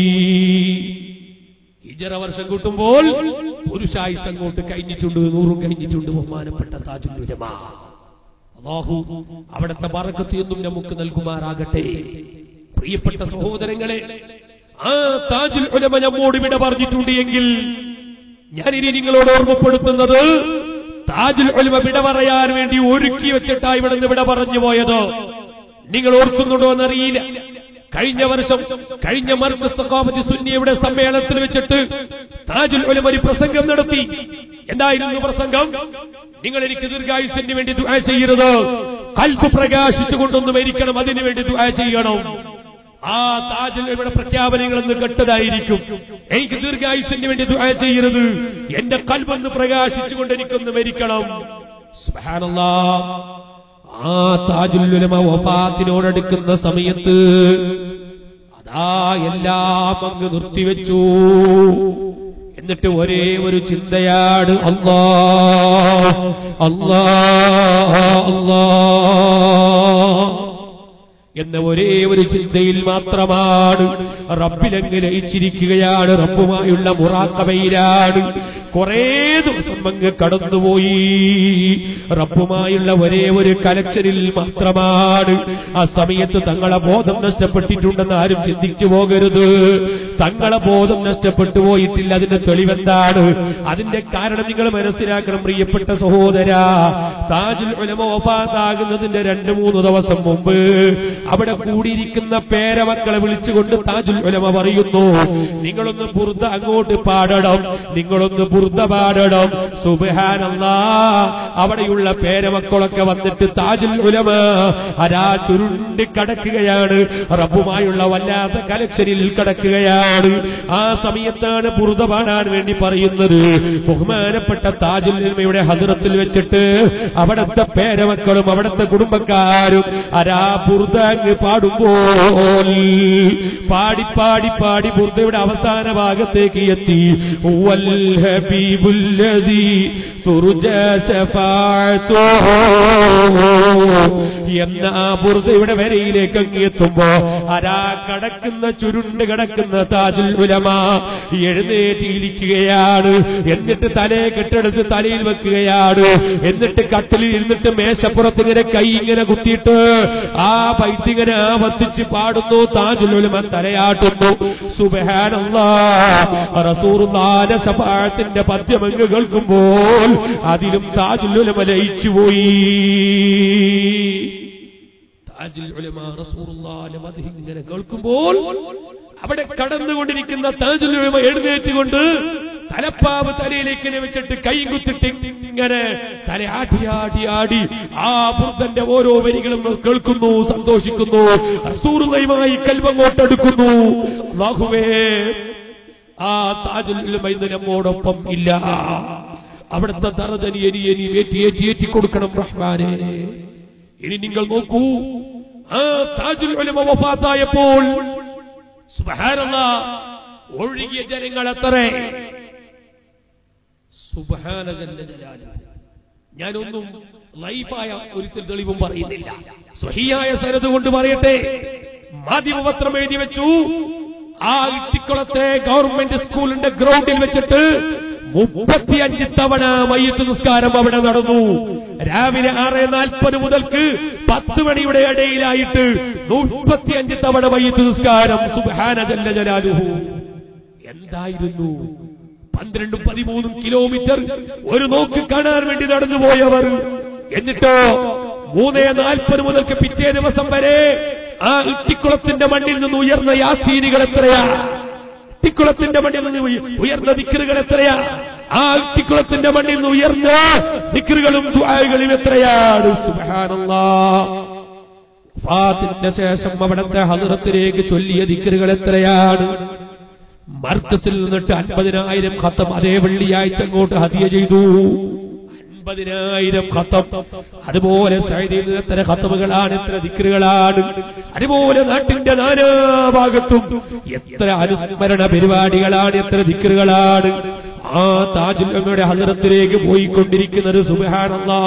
ഹിജറ വർഷം കൂട്ടുമ്പോൾ പുരുഷായുസ് അങ്ങോട്ട് കഴിഞ്ഞിട്ടുണ്ട് നൂറും കഴിഞ്ഞിട്ടുണ്ട് ബഹുമാനപ്പെട്ട താജുൽ ഉലമ അള്ളാഹു അവിടുത്തെ ബറക്കത്ത് എന്നും നമുക്ക് നൽകുമാറാകട്ടെ പ്രിയപ്പെട്ട സഹോദരങ്ങളെ ആ താജുൽ ഉലമ നമ്മോട് വിട പറഞ്ഞിട്ടുണ്ട് എങ്കിൽ ഞാനിനി നിങ്ങളോട് ഓർമ്മപ്പെടുത്തുന്നത് താജുൽ ഉലമ വിട പറയാൻ വേണ്ടി ഒരുക്കി വെച്ചിട്ടാ ഇവിടെ നിന്ന് വിട പറഞ്ഞു പോയത് നിങ്ങൾ ഓർക്കുന്നുണ്ടോ എന്നറിയില്ല കഴിഞ്ഞ വർഷം കഴിഞ്ഞ മർക്കസ് സഖാഫത്ത് സുന്നിയുടെ സമ്മേളനത്തിൽ വെച്ചിട്ട് താജുൽ ഉലമ ഒരു പ്രസംഗം നടത്തി എന്തായിരുന്നു പ്രസംഗം നിങ്ങൾ എനിക്ക് ദീർഘായുസിന് വേണ്ടി ദുആ ചെയ്യരുത് കൽപ്പ് പ്രകാശിച്ചുകൊണ്ടൊന്ന് മരിക്കണം അതിനു വേണ്ടി ദുആ ചെയ്യണം ആ താജിൽ ഇവിടെ പ്രഖ്യാപനങ്ങൾ ഒന്ന് കെട്ടതായിരിക്കും എനിക്ക് ദീർഘായുസിന് വേണ്ടി ദുആ ചെയ്യരുത് എന്റെ കൽബൊന്ന് പ്രകാശിച്ചുകൊണ്ട് എനിക്കൊന്ന് മരിക്കണം സുബ്ഹാനല്ലാഹ് ആ താജുല്ലുലമ വഫാത്തിനോടടുക്കുന്ന സമയത്ത് അതാ എല്ലാം അങ്ങ് നിർത്തിവെച്ചു എന്നിട്ട് ഒരേ ഒരു ചിന്തയാണ് അല്ലാ അല്ലാ അല്ലാ എന്ന ഒരേ ഒരു ചിന്തയിൽ മാത്രമാണ് റബ്ബിലങ്ങ് ലയിച്ചിരിക്കുകയാണ് റബ്ബുമായുള്ള മുറാക്കവയിലാണ് കുറേ ദിവസം അങ്ങ് കടന്നുപോയി റബ്ബുമായുള്ള ഒരേ ഒരു കലക്ഷനിൽ മാത്രമാണ് ആ സമയത്ത് തങ്ങളെ ബോധം നഷ്ടപ്പെട്ടിട്ടുണ്ടെന്ന് ആരും ചിന്തിച്ചു പോകരുത് തങ്ങളെ ബോധം നഷ്ടപ്പെട്ടു പോയിട്ടില്ല അതിന്റെ തെളിവെന്താണ് അതിന്റെ കാരണം നിങ്ങൾ മനസ്സിലാക്കണം പ്രിയപ്പെട്ട സഹോദര താജുൽ ഉലമ വഫാത്താകുന്നതിന്റെ രണ്ട് മൂന്ന് ദിവസം മുമ്പ് അവിടെ കൂടിയിരിക്കുന്ന പേരമക്കളെ വിളിച്ചുകൊണ്ട് താജുൽ ഉലമ പറയുന്നു നിങ്ങളൊന്ന് ബുർദ അങ്ങോട്ട് പാടണം നിങ്ങളൊന്ന് ബുർദ പാടണം സുബഹാനല്ലാ അവിടെയുള്ള പേരമക്കളൊക്കെ വന്നിട്ട് താജുൽ ഉലമ അരാ ചുരുണ്ടി കടക്കുകയാണ് റബ്ബുമായുള്ള വല്ലാത്ത കലക്ഷനിൽ കടക്കുകയാണ് ആ സമയത്താണ് ബുർദ പാടാൻ വേണ്ടി പറയുന്നത് ബഹുമാനപ്പെട്ട താജുൽ ഉലമയുടെ ഹദ്റത്തിൽ വെച്ചിട്ട് അവിടുത്തെ പേരമക്കളും അവിടുത്തെ കുടുംബക്കാരും അരാ ബുർദ അങ്ങ് പാടുമ്പോൾ പാടി പാടി പാടി ബുർദയുടെ അവസാന ഭാഗത്തേക്ക് എത്തി വൽ ഹബീബുല്ലദീ തുർജ ശഫാഅത്തുഹു എന്ന ആ ബുർദയുടെ വരയിലേക്ക് അങ്ങ് എത്തുമ്പോ അരാ കടക്കുന്ന ചുരുണ്ട് കിടക്കുന്ന താജുൽ ഉലമ എഴുന്നേറ്റിരിക്കുകയാണ് എന്നിട്ട് തലയെ കെട്ടെടുത്ത് തലയിൽ വെക്കുകയാണ് എന്നിട്ട് കട്ടിലിൽ ഇരുന്നിട്ട് മേശപ്പുറത്ത് ഇങ്ങനെ കൈ ഇങ്ങനെ കുത്തിയിട്ട് ആ പൈറ്റ് ഇങ്ങനെ ആവർത്തിച്ച് പാടുന്നു താജുൽ ഉലമ തലയാട്ടുന്നു സുബഹാനല്ലാ റസൂറുല്ലാന്റെ സഫാഴത്തിന്റെ പദ്യമങ്ങ് കേൾക്കുമ്പോൾ അതിലും താജുൽ ഉലമ ലയിച്ചുപോയി താജുൽ ഉലമ റസൂലുള്ളാഹിന്റെ മദ്ഹ് ഇങ്ങനെ കേൾക്കുമ്പോൾ അവിടെ കടന്നുകൊണ്ടിരിക്കുന്ന താജുൽ ഉലമ എഴുന്നേറ്റുകൊണ്ട് തലപ്പാവ് തലയിലേക്ക് ഇങ്ങനെ വെച്ചിട്ട് കൈ കുത്തിട്ട് ഇങ്ങനെ തല ആട്ടി ആട്ടി ആടി ആ ബുദ്ധന്റെ ഓരോ വരികളും കേൾക്കുന്നു സന്തോഷിക്കുന്നു റസൂറുമായി കൽവങ്ങോട്ടെടുക്കുന്നു അല്ലാഹുവേ ആ താജുൽ ഉലമ ഇന്ന് നമ്മോടൊപ്പം ഇല്ല അവിടുത്തെ തറതനി എനി എനി ഏറ്റി ഏറ്റി ഏറ്റി കൊടുക്കണം റഹ്മാനെ ഇനി നിങ്ങൾ നോക്കൂ ആ താജുൽ ഉലമ വഫാത്തായപ്പോൾ സുബ്ഹാനല്ലാ ഒഴുകിയ ജനങ്ങൾ അത്രേ സുബ്ഹാന ജല്ല ജലാലുഹു. ഞാനൊന്നും ലൈഫായ ഒരു തെളിവും പറയുന്നില്ല സ്വഹിയായ സരത് കൊണ്ട് പറയട്ടെ മാധ്യമപത്രം എഴുതി വെച്ചു ആ ഇട്ടിക്കുളത്തെ ഗവൺമെന്റ് സ്കൂളിന്റെ ഗ്രൗണ്ടിൽ വെച്ചിട്ട് മുപ്പത്തിയഞ്ച് തവണ മയ്യത്ത് നിസ്കാരം അവിടെ നടന്നു രാവിലെ ആറ് നാൽപ്പത് മുതൽക്ക് പത്ത് മണിയുടെ ഇടയിലായിട്ട് മുപ്പത്തിയഞ്ച് തവണ മയ്യത്ത് നിസ്കാരം സുബ്ഹാന ജല്ല ജലാലുഹു എന്തായിരുന്നു പന്ത്രണ്ടും പതിമൂന്നും കിലോമീറ്റർ ഒരു നോക്ക് കാണാൻ വേണ്ടി നടന്നുപോയവർ എന്നിട്ടോ മൂന്നേ നാൽപ്പത് മുതൽക്ക് പിറ്റേ ദിവസം വരെ ആ ഇട്ടിക്കുളത്തിന്റെ മണ്ണിൽ നിന്ന് ഉയർന്ന യാസീനികൾ എത്രയാ ഇട്ടിക്കുളത്തിന്റെ മണ്ണിൽ നിന്ന് ഉയ- ഉയർന്ന ദിക്കറുകൾ എത്രയാ ആ ഇട്ടിക്കുളത്തിന്റെ മണ്ണിൽ നിന്ന് ഉയർന്ന ദിക്കറുകളും ദുആകളും എത്രയാണ് സുബ്ഹാനല്ലാഹ് വഫാത്തിന്റെ ശേഷം അവിടുത്തെ ഹദ്റത്തിലേക്ക് ചൊല്ലിയ ദിക്കറുകൾ എത്രയാണ് മർക്കസിൽ നിന്നിട്ട് അൻപതിനായിരം ഖത്തം അതേ വെള്ളിയാഴ്ച അങ്ങോട്ട് ഹതിയ ചെയ്തു അൻപതിനായിരം ഖത്തം അതുപോലെ സൈഡിൽ നിന്ന് എത്ര ഖത്തമുകളാണ് എത്ര ദിക്കറുകളാണ് അതുപോലെ നാട്ടിന്റെ നാനാഭാഗത്തും എത്ര അനുസ്മരണ പരിപാടികളാണ് എത്ര ദിക്കറുകളാണ് ആ താജുല്ലമ്മയുടെ ഹദറത്തിലേക്ക് പോയിക്കൊണ്ടിരിക്കുന്നത് സുബഹാനല്ലാ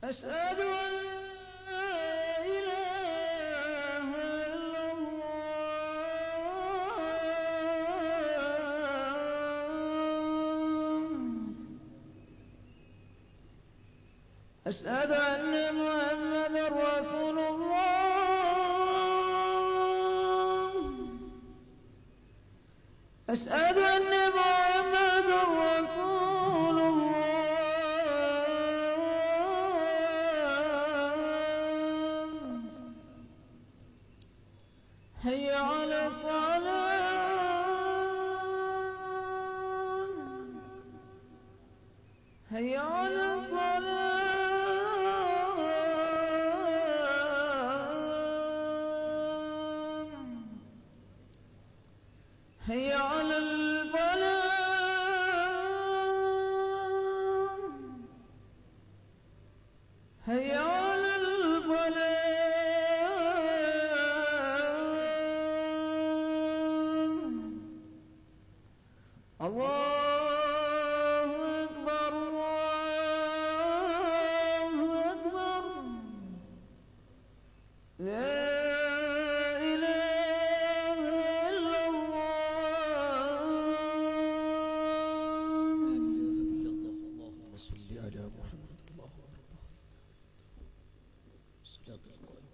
أشهد أن لا إله إلا الله أشهد أن محمدا رسول الله أشهد أن محمدا رسول الله هيا على الصلاة هيا على الصلاة هيا على الفلاح هيا على الفلاح الله أكبر الله أكبر لا إله إلا الله اللهم صل على محمد اللهم صلاة القائمة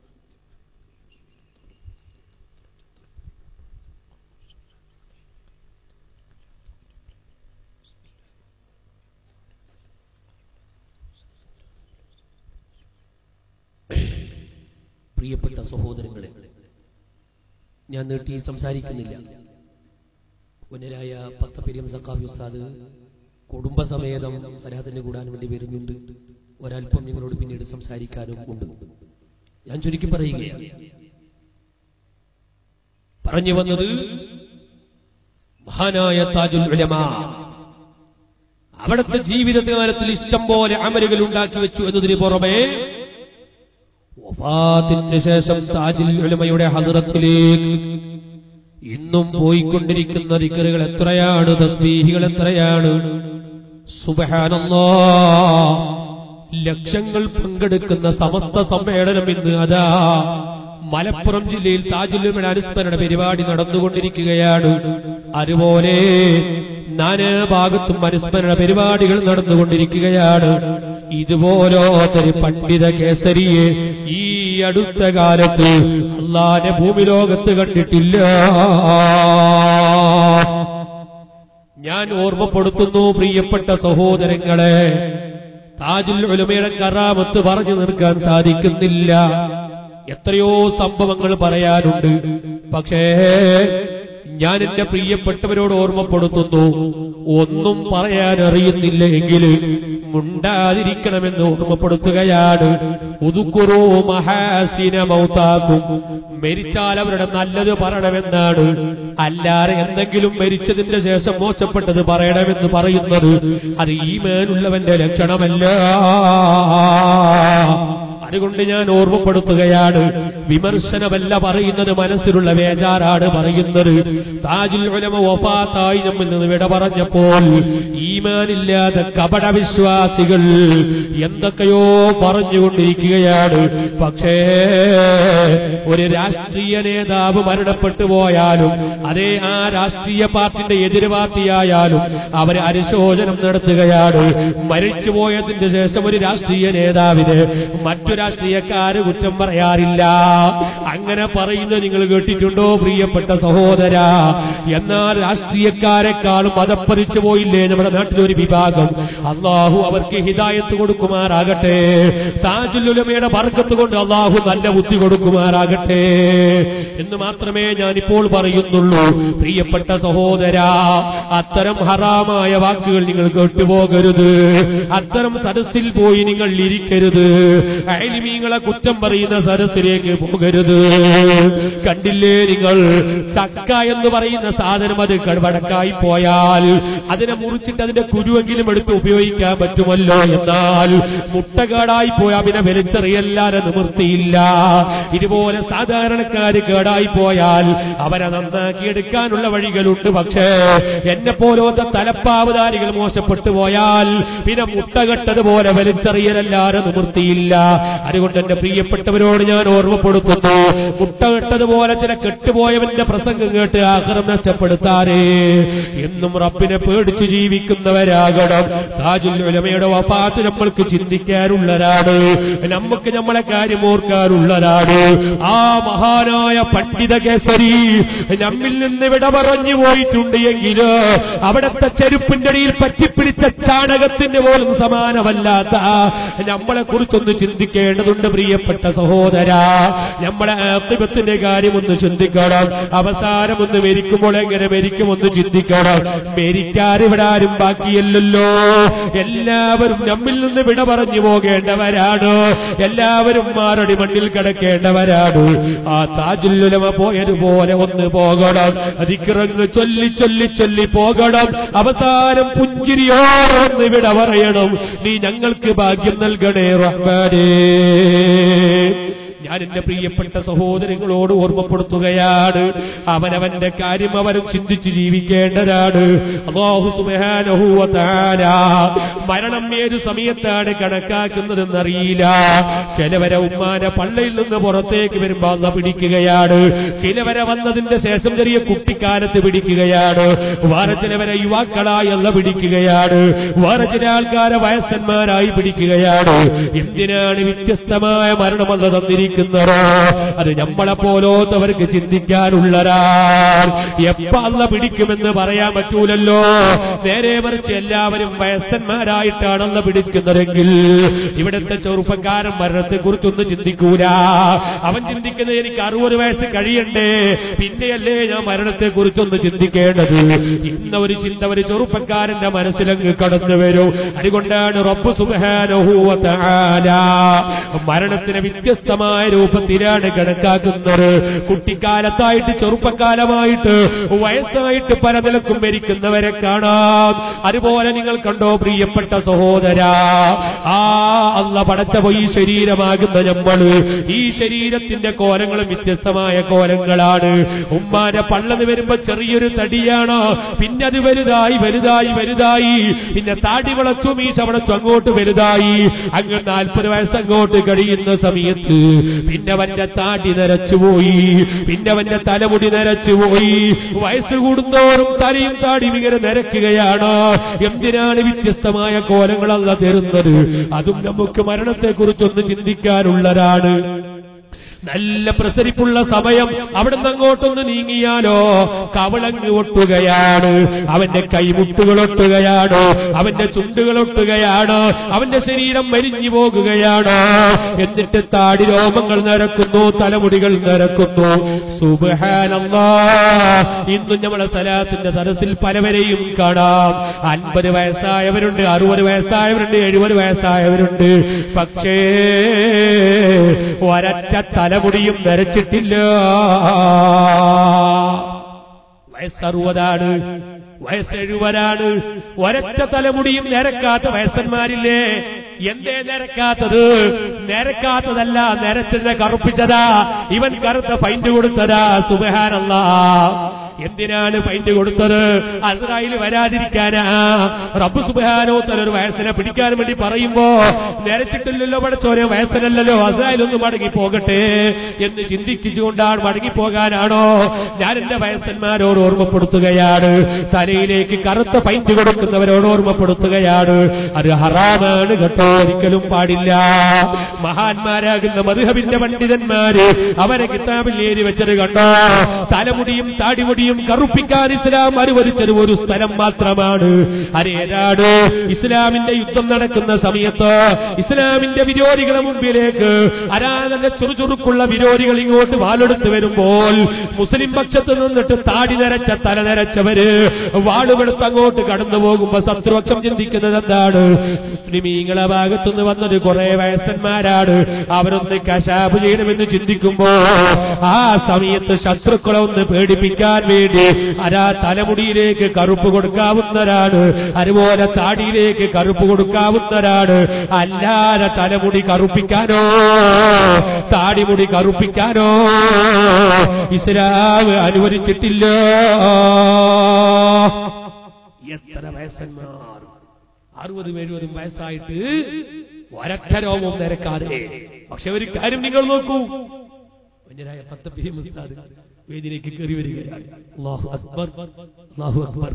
പ്രിയപ്പെട്ട സഹോദരങ്ങളെ ഞാൻ നീട്ടി സംസാരിക്കുന്നില്ല ഉന്നരായ പത്തപ്പെരിയം സക്കാഫി ഉസ്താദ് കുടുംബസമേതം സലാത്തിന് കൂടാൻ വേണ്ടി വരുന്നുണ്ട് ഒരല്പം നിങ്ങളോട് പിന്നീട് സംസാരിക്കാനും ഉണ്ട് ഞാൻ ചുരുക്കി പറയുകയാണ് പറഞ്ഞു വന്നത് മഹാനായ താജുൽ ഉലമ അവിടുത്തെ ജീവിതകാലത്തിൽ ഇഷ്ടം പോലെ അമലുകൾ ഉണ്ടാക്കി വെച്ചു എന്നതിന് പുറമെ വഫാത്തിന് ശേഷം താജുൽ ഉലമയുടെ ഹദറത്തിലേക്ക് ഇന്നും പോയിക്കൊണ്ടിരിക്കുന്ന ദിക്കറുകൾ എത്രയാണ് തസ്ബീഹികൾ എത്രയാണ് സുബഹാനല്ലാ ലക്ഷങ്ങൾ പങ്കെടുക്കുന്ന സമസ്ത സമ്മേളനം ഇന്ന് അതാ മലപ്പുറം ജില്ലയിൽ താജുല്ലുമയുടെ അനുസ്മരണ പരിപാടി നടന്നുകൊണ്ടിരിക്കുകയാണ് അതുപോലെ നാനാ ഭാഗത്തും അനുസ്മരണ പരിപാടികൾ നടന്നുകൊണ്ടിരിക്കുകയാണ് ഇതുപോലൊരു പണ്ഡിത കേസരിയെ ഈ അടുത്ത കാലത്ത് അള്ളാന്റെ ഭൂമി ലോകത്ത് കണ്ടിട്ടില്ല ഞാൻ ഓർമ്മപ്പെടുത്തുന്നു പ്രിയപ്പെട്ട സഹോദരങ്ങളെ താജുൽ ഉലമയുടെ കറാമത്ത് പറഞ്ഞു നിൽക്കാൻ സാധിക്കുന്നില്ല എത്രയോ സംഭവങ്ങൾ പറയാനുണ്ട് പക്ഷേ ഞാൻ എന്റെ പ്രിയപ്പെട്ടവരോട് ഓർമ്മപ്പെടുത്തുന്നു ഒന്നും പറയാൻ അറിയുന്നില്ല എങ്കിൽ മുണ്ടാതിരിക്കണമെന്ന് ഓർമ്മപ്പെടുത്തുകയാണ് ഉതുക്കുറോ മഹാസിന മൗതാക്കും മരിച്ചാൽ അവരുടെ നല്ലത് പറയണമെന്നാണ് അല്ലാതെ എന്തെങ്കിലും മരിച്ചതിന്റെ ശേഷം മോശപ്പെട്ടത് പറയണമെന്ന് പറയുന്നത് അത് ഈ മേനുള്ളവന്റെ ലക്ഷണമല്ല അതുകൊണ്ട് ഞാൻ ഓർമ്മപ്പെടുത്തുകയാണ് വിമർശനമല്ല പറയുന്നത് മനസ്സിലുള്ള വേജാറാണ് പറയുന്നത് താജുൽ ഉലമ വഫാത്തായി നമ്മിൽ നിന്ന് വിട പറഞ്ഞപ്പോൾ ഈമാനില്ലാതെ കപട വിശ്വാസികൾ എന്തൊക്കെയോ പറഞ്ഞുകൊണ്ടിരിക്കുകയാണ് പക്ഷേ ഒരു രാഷ്ട്രീയ നേതാവ് മരണപ്പെട്ടു പോയാലും അതേ ആ രാഷ്ട്രീയ പാർട്ടിന്റെ എതിര് പാർട്ടിയായാലും അവരെ അനുശോചനം നടത്തുകയാണ് മരിച്ചുപോയതിന് ശേഷം ഒരു രാഷ്ട്രീയ നേതാവിന് മറ്റു രാഷ്ട്രീയക്കാര് കുറ്റം പറയാറില്ല അങ്ങനെ പറയുന്നത് നിങ്ങൾ കേട്ടിട്ടുണ്ടോ പ്രിയപ്പെട്ട സഹോദര എന്നാൽ രാഷ്ട്രീയക്കാരെക്കാളും മതപ്പതിച്ചു പോയില്ലേ നമ്മുടെ നാട്ടിലൊരു വിഭാഗം അള്ളാഹു അവർക്ക് ഹിദായത്ത് കൊടുക്കുമാറാകട്ടെ താജുല്ലുലമയുടെ വർഗത്ത് കൊണ്ട് അള്ളാഹു നല്ല ബുദ്ധി കൊടുക്കുമാറാകട്ടെ എന്ന് മാത്രമേ ഞാനിപ്പോൾ പറയുന്നുള്ളൂ പ്രിയപ്പെട്ട സഹോദര അത്തരം ഹറാമായ വാക്കുകൾ നിങ്ങൾ കേട്ടുപോകരുത് അത്തരം സരസിൽ പോയി നിങ്ങൾ ഇരിക്കരുത് അയലിമീങ്ങളെ കുറ്റം പറയുന്ന സരസിലേക്ക് പോകരുത് കണ്ടില്ലേ നിങ്ങൾ ചക്ക എന്ന് പറയുന്ന സാധനം അത് കടവടക്കായി പോയാൽ അതിനെ മുറിച്ചിട്ട് അതിന്റെ കുരുവെങ്കിലും എടുത്ത് ഉപയോഗിക്കാൻ പറ്റുമല്ലോ എന്നാൽ മുട്ടകേടായി പോയാൽ പിന്നെ വലിച്ചെറിയല്ലാതെ നിവൃത്തിയില്ല ഇതുപോലെ സാധാരണക്കാര് കേട കേടായി പോയാൽ അവരെ നന്നാക്കിയെടുക്കാനുള്ള വഴികളുണ്ട് പക്ഷേ എന്നെ പോലത്തെ തലപ്പാവുധാരികൾ മോശപ്പെട്ടു പോയാൽ പിന്നെ മുട്ടകെട്ടതുപോലെ വലിച്ചെറിയലല്ലാതെ നിവൃത്തിയില്ല അതുകൊണ്ട് എന്റെ പ്രിയപ്പെട്ടവരോട് ഞാൻ ഓർമ്മപ്പെടുത്തുന്നു മുട്ടകെട്ടതുപോലെ ചില കെട്ടുപോയവന്റെ പ്രസംഗം കേട്ട് ആഹ്റം നഷ്ടപ്പെടുത്താറേ എന്നും റബ്ബിനെ പേടിച്ച് ജീവിക്കുന്നവരാകണം താജുൽ ഉലമയുടെ വഫാത്ത് നമ്മൾക്ക് ചിന്തിക്കാനുള്ളതാണ് നമുക്ക് നമ്മളെ കാര്യം ഓർക്കാനുള്ളതാണ് ആ മഹാനായ പണ്ഡിത കേസരി നമ്മിൽ നിന്ന് വിട പറഞ്ഞു പോയിട്ടുണ്ട് എങ്കിൽ അവിടുത്തെ ചെരുപ്പിന്റെ അടിയിൽ പറ്റിപ്പിടിച്ച ചാണകത്തിന്റെ പോലും സമാനമല്ലാത്ത നമ്മളെ കുറിച്ചൊന്ന് ചിന്തിക്കേണ്ടതുണ്ട് പ്രിയപ്പെട്ട സഹോദര നമ്മളെ ആത്മത്തിന്റെ കാര്യം ഒന്ന് ചിന്തിക്കണം അവസാനം ഒന്ന് മരിക്കുമ്പോൾ എങ്ങനെ മരിക്കുമൊന്ന് ചിന്തിക്കണം മരിക്കാൻ ഇവിടെ ആരും ബാക്കിയല്ലല്ലോ എല്ലാവരും നമ്മിൽ നിന്ന് വിട പറഞ്ഞു പോകേണ്ടവരാണ് എല്ലാവരും മാറടി മണ്ണിൽ കിടക്കേണ്ടവരാണ് ആ താജുല്ലുലമ പോയതുപോലെ ഒന്ന് പോകണം അതിക്കിറങ്ങ് ചൊല്ലി ചൊല്ലി ചൊല്ലി പോകണം അവസാനം പുഞ്ചിരിയോടെ ഒന്ന് വിട പറയണം നീ ഞങ്ങൾക്ക് ഭാഗ്യം നൽകണേ റഹ്മാനേ ഞാൻ എന്റെ പ്രിയപ്പെട്ട സഹോദരങ്ങളോട് ഓർമ്മപ്പെടുത്തുകയാണ് അവനവന്റെ കാര്യം അവരും ചിന്തിച്ച് ജീവിക്കേണ്ടതാണ് അല്ലാഹു സുബ്ഹാനഹു വ തആല മരണം ഏതു സമയത്താണ് കണക്കാക്കുന്നതെന്നറിയില്ല ചിലവരെ ഉമ്മാനെ പള്ളയിൽ നിന്ന് പുറത്തേക്ക് വരുമ്പോ അന്ന് പിടിക്കുകയാണ് ചിലവരെ വന്നതിന്റെ ശേഷം ചെറിയ കുട്ടിക്കാലത്ത് പിടിക്കുകയാണ് വേറെ ചിലവരെ യുവാക്കളായി അല്ല പിടിക്കുകയാണ് വേറെ ചില ആൾക്കാരെ വയസ്സന്മാരായി പിടിക്കുകയാണ് എന്തിനാണ് വ്യത്യസ്തമായ മരണമെന്ന് തന്നിരിക്കുന്നത് അത് നമ്മളെ പോലോത്തവർക്ക് ചിന്തിക്കാനുള്ളതാണ് എപ്പ അല്ല പിടിക്കുമെന്ന് പറയാൻ പറ്റൂലല്ലോ നേരെ മറിച്ച് എല്ലാവരും വയസ്സന്മാരായിട്ടാണല്ല പിടിക്കുന്നതെങ്കിൽ ഇവിടുത്തെ ചെറുപ്പക്കാരൻ മരണത്തെ കുറിച്ചൊന്ന് ചിന്തിക്കൂല അവൻ ചിന്തിക്കുന്നത് എനിക്ക് അറുപത് വയസ്സ് കഴിയണ്ടേ പിന്നെയല്ലേ ഞാൻ മരണത്തെ കുറിച്ചൊന്ന് ചിന്തിക്കേണ്ടത് ഇന്ന ഒരു ചിന്ത ഒരു ചെറുപ്പക്കാരന്റെ മനസ്സിലങ്ങ് കടന്നു വരും അതുകൊണ്ടാണ് റബ്ബ് സുബ്ഹാനഹു വ തആല മരണത്തിന് വ്യത്യസ്തമായ രൂപത്തിലാണ് കണക്കാക്കുന്നത് കുട്ടിക്കാലത്തായിട്ട് ചെറുപ്പക്കാലമായിട്ട് വയസ്സായിട്ട് പല നിലക്കും മരിക്കുന്നവരെ കാണാം അതുപോലെ നിങ്ങൾ കണ്ടോ പ്രിയപ്പെട്ട സഹോദര ആ അല്ല പടച്ച ഈ ശരീരമാകുന്ന നമ്മള് ഈ ശരീരത്തിന്റെ കോലങ്ങളും വ്യത്യസ്തമായ കോലങ്ങളാണ് ഉമ്മാന്റെ പള്ളന്ന് വരുമ്പോ ചെറിയൊരു തടിയാണ് പിന്നെ അത് വലുതായി വലുതായി വലുതായി പിന്നെ താടി വളച്ചു മീശ വളച്ചു അങ്ങോട്ട് വലുതായി അങ്ങ് നാൽപ്പത് വയസ്സ് അങ്ങോട്ട് കഴിയുന്ന സമയത്ത് പിന്നെ അവന്റെ താടി നരച്ചുപോയി പിന്നെ അവന്റെ തലമുടി നരച്ചുപോയി വയസ്സ് കൂടുന്നോറും തലയും താടിയും ഇങ്ങനെ നരക്കുകയാണ് എന്തിനാണ് വ്യത്യസ്തമായ കോലങ്ങളല്ല തരുന്നത് അതും നമുക്ക് മരണത്തെ കുറിച്ചൊന്ന് ചിന്തിക്കാനുള്ളതാണ് നല്ല പ്രസരിപ്പുള്ള സമയം അവിടുന്ന് അങ്ങോട്ടൊന്ന് നീങ്ങിയാലോ കവളങ്ങ് ഒട്ടുകയാണ് അവന്റെ കൈമുട്ടുകൾ ഒട്ടുകയാണ് അവന്റെ ചുണ്ടുകൾ ഒട്ടുകയാണ് അവന്റെ ശരീരം മരിഞ്ഞു പോകുകയാണ് എന്നിട്ട് താടി രോമങ്ങൾ നിരക്കുന്നു തലമുടികൾ നിരക്കുന്നു സുബഹാനല്ലാ ഇന്നും നമ്മളെ സലാത്തിന്റെ തരസിൽ പലവരെയും കാണാം അൻപത് വയസ്സായവരുണ്ട് അറുപത് വയസ്സായവരുണ്ട് എഴുപത് വയസ്സായവരുണ്ട് പക്ഷേ ഒരറ്റ തലമുടിയും നരച്ചിട്ടില്ല വയസ്സറുപതാണ് വയസ്സെഴുപതാണ് ഒരറ്റ തലമുടിയും നിരക്കാത്ത വയസ്സന്മാരില്ലേ എന്തേ നിരക്കാത്തത് നിരക്കാത്തതല്ല നിരച്ചതിനെ കറുപ്പിച്ചതാ ഇവൻ കറുത്ത ഫൈൻഡ് കൊടുത്തതാ സുബഹാനല്ലാ എന്തിനാണ് ഫൈൻഡ് കൊടുത്തത് അസ്രായിൽ വരാതിരിക്കാനാ റബ്ബ് സുബാനോ ഒരു വയസ്സിനെ പിടിക്കാൻ വേണ്ടി പറയുമ്പോ നിരച്ചിട്ടില്ലല്ലോ പഠിച്ചോരെ വയസ്സിനല്ലല്ലോ അസ്രായിൽ ഒന്ന് മടങ്ങി പോകട്ടെ എന്ന് ചിന്തിച്ചുകൊണ്ടാണ് മടങ്ങി പോകാനാണോ ഞാൻ എന്റെ വയസ്സന്മാരോട് ഓർമ്മപ്പെടുത്തുകയാണ് തലയിലേക്ക് കറുത്ത പൈന്റ് കൊടുക്കുന്നവരോട് ഓർമ്മപ്പെടുത്തുകയാണ് അത് ഹറാമാണ് കേട്ടോ ഒരിക്കലും പാടില്ല മഹാന്മാരാകുന്ന മധുഹബിന്റെ പണ്ഡിതന്മാര് അവരെ കിതാബിൽ എഴുതി വെച്ചത് കണ്ടോ തലമുടിയും താടിമുടിയും കറുപ്പിക്കാൻ ഇസ്ലാം അനുവദിച്ചത് ഒരു സ്ഥലം മാത്രമാണ് അതേതാണ് ഇസ്ലാമിന്റെ യുദ്ധം നടക്കുന്ന സമയത്ത് ഇസ്ലാമിന്റെ വിരോധികളെ മുമ്പിലേക്ക് അരാധന ചുറുചുറുക്കുള്ള വിരോധികൾ ഇങ്ങോട്ട് വാലെടുത്ത് വരുമ്പോൾ മുസ്ലിം പക്ഷത്ത് നിന്നിട്ട് താടി നരച്ച തല നരച്ചവര് വാളുമെടുത്ത് അങ്ങോട്ട് കടന്നു പോകുമ്പോ ശത്രുപക്ഷം ചിന്തിക്കുന്നത് എന്താണ് മുസ്ലിമീങ്ങളെ ഭാഗത്തുനിന്ന് വന്നത് കുറെ വയസ്സന്മാരാണ് അവരൊന്ന് കശാബ് ചെയ്യണമെന്ന് ചിന്തിക്കുമ്പോ ആ സമയത്ത് ശത്രുക്കളെ ഒന്ന് പേടിപ്പിക്കാൻ വേണ്ടി അരാ തലമുടിയിലേക്ക് കറുപ്പ് കൊടുക്കാവുന്നവരാണ് അതുപോലെ താടിയിലേക്ക് കറുപ്പ് കൊടുക്കാവുന്നവരാണ് അല്ലാതെ തലമുടി കറുപ്പിക്കാനോ താടിമുടി കറുപ്പിക്കാനോ ഇസ്ലാം അനുവദിച്ചിട്ടില്ല എത്ര വയസ്സന്മാർ അറുപതും എഴുപതും വയസ്സായിട്ട് ഒരൊറ്റ രോമവും നിരക്കാതെ പക്ഷെ ഒരു കാര്യം നിങ്ങൾ നോക്കൂ കുഞ്ഞനായ പത്ത് പി മുസ്താദ് വേദിയിലേക്ക് കയറി വരികയാണ് അല്ലാഹു അക്ബർ അല്ലാഹു അക്ബർ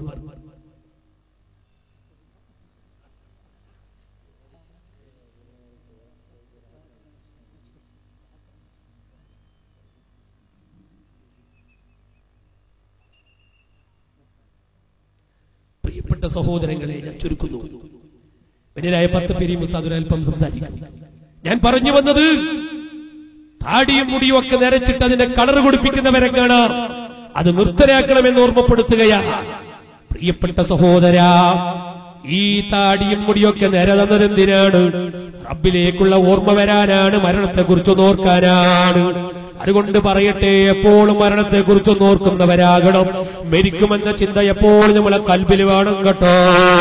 പ്രിയപ്പെട്ട സഹോദരങ്ങളെ ഞാൻ ചുരുക്കുന്നു വലിയതായ പത്ത് പേരി മുസ്താദ് അല്പം സംസാരിക്കും ഞാൻ പറഞ്ഞു വന്നത് താടിയും മുടിയും ഒക്കെ നരച്ചിട്ട് അതിന്റെ കളർ കൊടുപ്പിക്കുന്നവരെ കാണാം അത് നിർത്തലാക്കണമെന്ന് ഓർമ്മപ്പെടുത്തുകയാണ് പ്രിയപ്പെട്ട സഹോദര ഈ താടിയും മുടിയൊക്കെ നിരതന്നതെന്തിനാണ് റബ്ബിലേക്കുള്ള ഓർമ്മ വരാനാണ് മരണത്തെക്കുറിച്ച് നോർക്കാനാണ് അതുകൊണ്ട് പറയട്ടെ എപ്പോഴും മരണത്തെക്കുറിച്ച് നോർക്കുന്നവരാകണം മരിക്കുമെന്ന ചിന്ത എപ്പോഴും നമ്മളെ കൽബിൽ വേണം കേട്ടോ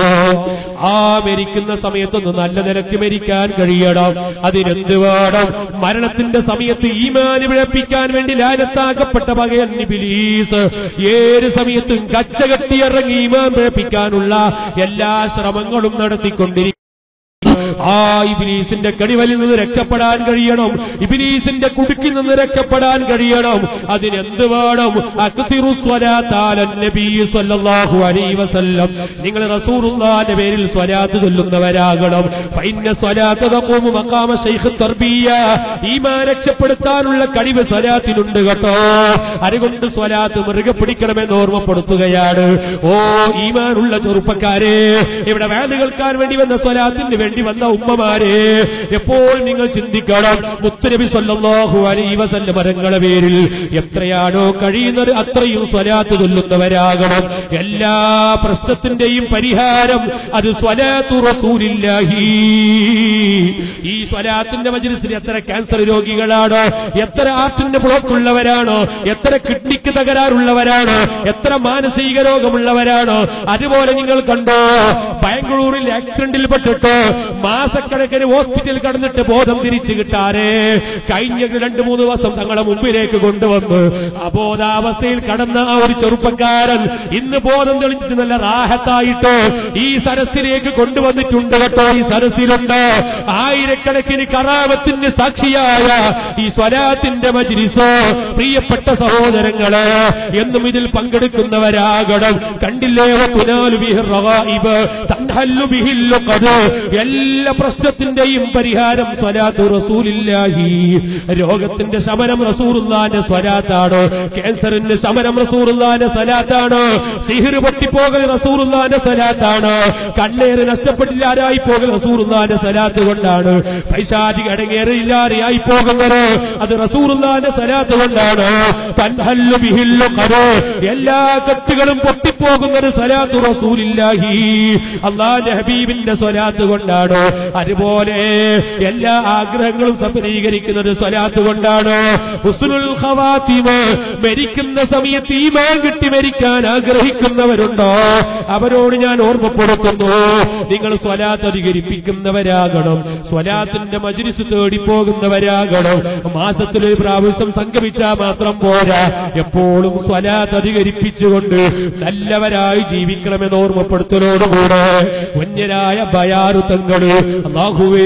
ആ മരിക്കുന്ന സമയത്തൊന്ന് നല്ല നിലയ്ക്ക് മരിക്കാൻ കഴിയണം അതിനെന്ത് വേണം മരണത്തിന്റെ സമയത്ത് ഈമാന് വിളപ്പിക്കാൻ വേണ്ടി ലാലത്താക്കപ്പെട്ട പകയൻ ബിലീസ് ഏത് സമയത്തും കച്ചകെട്ടിയിറങ്ങി ഈമാൻ വിളപ്പിക്കാനുള്ള എല്ലാ ശ്രമങ്ങളും നടത്തിക്കൊണ്ടിരിക്കും ആ ഇബിലീസിന്റെ കടിവലിൽ നിന്ന് രക്ഷപ്പെടാൻ കഴിയണം ഇബിലീസിന്റെ കുടുക്കിൽ നിന്ന് രക്ഷപ്പെടാൻ കഴിയണം അതിനെന്ത് വേണം അക്തിറു സ്വലാത്താലൻ നബി സ്വല്ലല്ലാഹു അലൈഹി വസല്ലം നിങ്ങൾ റസൂലുള്ളാഹിന്റെ പേരിൽ സ്വലാത്ത് ചൊല്ലുന്നവരാകണം ഫൈന്ന സ്വലാത്ത് തഖൂമു മഖാമ ശൈഖ് തർബിയ ഈമാൻ രക്ഷപ്പെടുത്താനുള്ള കഴിവ് സ്വലാത്തിനുണ്ട് കേട്ടോ അതുകൊണ്ട് സ്വലാത്ത് മുറുകെ പിടിക്കണമെന്ന് ഓർമ്മപ്പെടുത്തുകയാണ് ഓ ഈമാനുള്ള ചെറുപ്പക്കാരെ ഇവിടെ വേല കേൾക്കാൻ വേണ്ടി വന്ന സ്വലാത്തിന് വേണ്ടി വന്ന ഉമ്മമാരെ എപ്പോൾ നിങ്ങൾ ചിന്തിക്കണം മുത്തുനബി സല്ലല്ലാഹു അലൈഹി വസല്ലം മരങ്ങളെ പേരിൽ എത്രയാണോ കഴിയുന്നത് അത്രയും സ്വലാത്ത് ചൊല്ലുന്നവരാകണം എല്ലാ പ്രശ്നത്തിന്റെയും പരിഹാരം അത് സ്വലാത്തു റസൂലില്ലാഹി ഈ സ്വലാത്തിന്റെ മജ്ലിസിൽ എത്ര ക്യാൻസർ രോഗികളാണോ എത്ര ആർട്ടിന്റെ ബ്ലോക്ക് ഉള്ളവരാണോ എത്ര കിഡ്നിക്ക് തകരാറുള്ളവരാണോ എത്ര മാനസിക രോഗമുള്ളവരാണോ അതുപോലെ നിങ്ങൾ കണ്ടോ ബാംഗ്ലൂരിൽ ആക്സിഡന്റിൽ പെട്ടിട്ട് മാസക്കണക്കിന് ഹോസ്പിറ്റലിൽ കടന്നിട്ട് ബോധം തിരിച്ചു കിട്ടാതെ കഴിഞ്ഞ രണ്ടു മൂന്ന് ദിവസം തങ്ങളെ മുമ്പിലേക്ക് കൊണ്ടുവന്ന് അബോധാവസ്ഥയിൽ കടന്ന ആ ഒരു ചെറുപ്പക്കാരൻ ഇന്ന് ബോധം തെളിച്ചിട്ട് നല്ല റാഹത്തായിട്ട് ഈ സരസിലേക്ക് കൊണ്ടുവന്നിട്ടുണ്ട് കേട്ടോ ഈ സരസിലുണ്ട് ആയിരക്കണക്കിന് കറാമത്തിന് സാക്ഷിയായ ഈ സ്വലാത്തിന്റെ മജ്ലിസോ പ്രിയപ്പെട്ട സഹോദരങ്ങള് എന്നും ഇതിൽ പങ്കെടുക്കുന്നവരാകണം കണ്ടില്ലേ തുനാലു ബിഹിർ റഗായിബ് തൻഹല്ലു ബിഹിൽ ലുഖദ് എല്ലാ പ്രശ്നത്തിന്റെയും പരിഹാരം സ്വലാത്തു റസൂലില്ലാഹി രോഗത്തിന്റെ ശമനം റസൂറുല്ലാന്റെ സ്വലാത്താണ് ക്യാൻസറിന്റെ ശമനം റസൂറുല്ലാന്റെ സ്വലാത്താണ് സിഹിർ പൊട്ടിപ്പോകൽ റസൂറുല്ലാന്റെ സ്വലാത്താണ് കണ്ണേറ് നഷ്ടപ്പെട്ടില്ലാരായി പോകൽ റസൂറുല്ലാന്റെ സ്വലാത്ത് കൊണ്ടാണ് പൈശാചിക അടങ്ങേറില്ലാതെയായി പോകുന്നത് അത് റസൂറുല്ലാന്റെ സ്വലാത്ത് കൊണ്ടാണ് തൻഹല്ലു ബിഹില്ലു ഖദ് എല്ലാ കത്തുകളും പൊട്ടിപ്പോകുന്നത് സ്വലാത്തു റസൂലില്ലാഹി അള്ളാന്റെ ഹബീബിന്റെ സ്വലാത്ത് കൊണ്ടാണ് അതുപോലെ എല്ലാ ആഗ്രഹങ്ങളും സഫലീകരിക്കുന്നത് സ്വലാത്ത് കൊണ്ടാണ് ഹുസ്നുൽ ഖവാത്തിമ മരിക്കുന്ന സമയത്ത് ഈമാൻ കിട്ടി മരിക്കാൻ ആഗ്രഹിക്കുന്നവരുണ്ടോ അവരോട് ഞാൻ ഓർമ്മപ്പെടുത്തുന്നു നിങ്ങൾ സ്വലാത്ത് അധികരിപ്പിക്കുന്നവരാകണം സ്വലാത്തിന്റെ മജ്ലിസ് തേടിപ്പോകുന്നവരാകണം മാസത്തിൽ ഒരു പ്രാവശ്യം സംഗമിച്ചാൽ മാത്രം പോരാ എപ്പോഴും സ്വലാത്ത് അധികരിപ്പിച്ചുകൊണ്ട് നല്ലവരായി ജീവിക്കണമെന്ന് ഓർമ്മപ്പെടുത്തലോടുകൂടെ വന്യരായ ബയാറുത്തങ്ങള് അള്ളാഹുവേ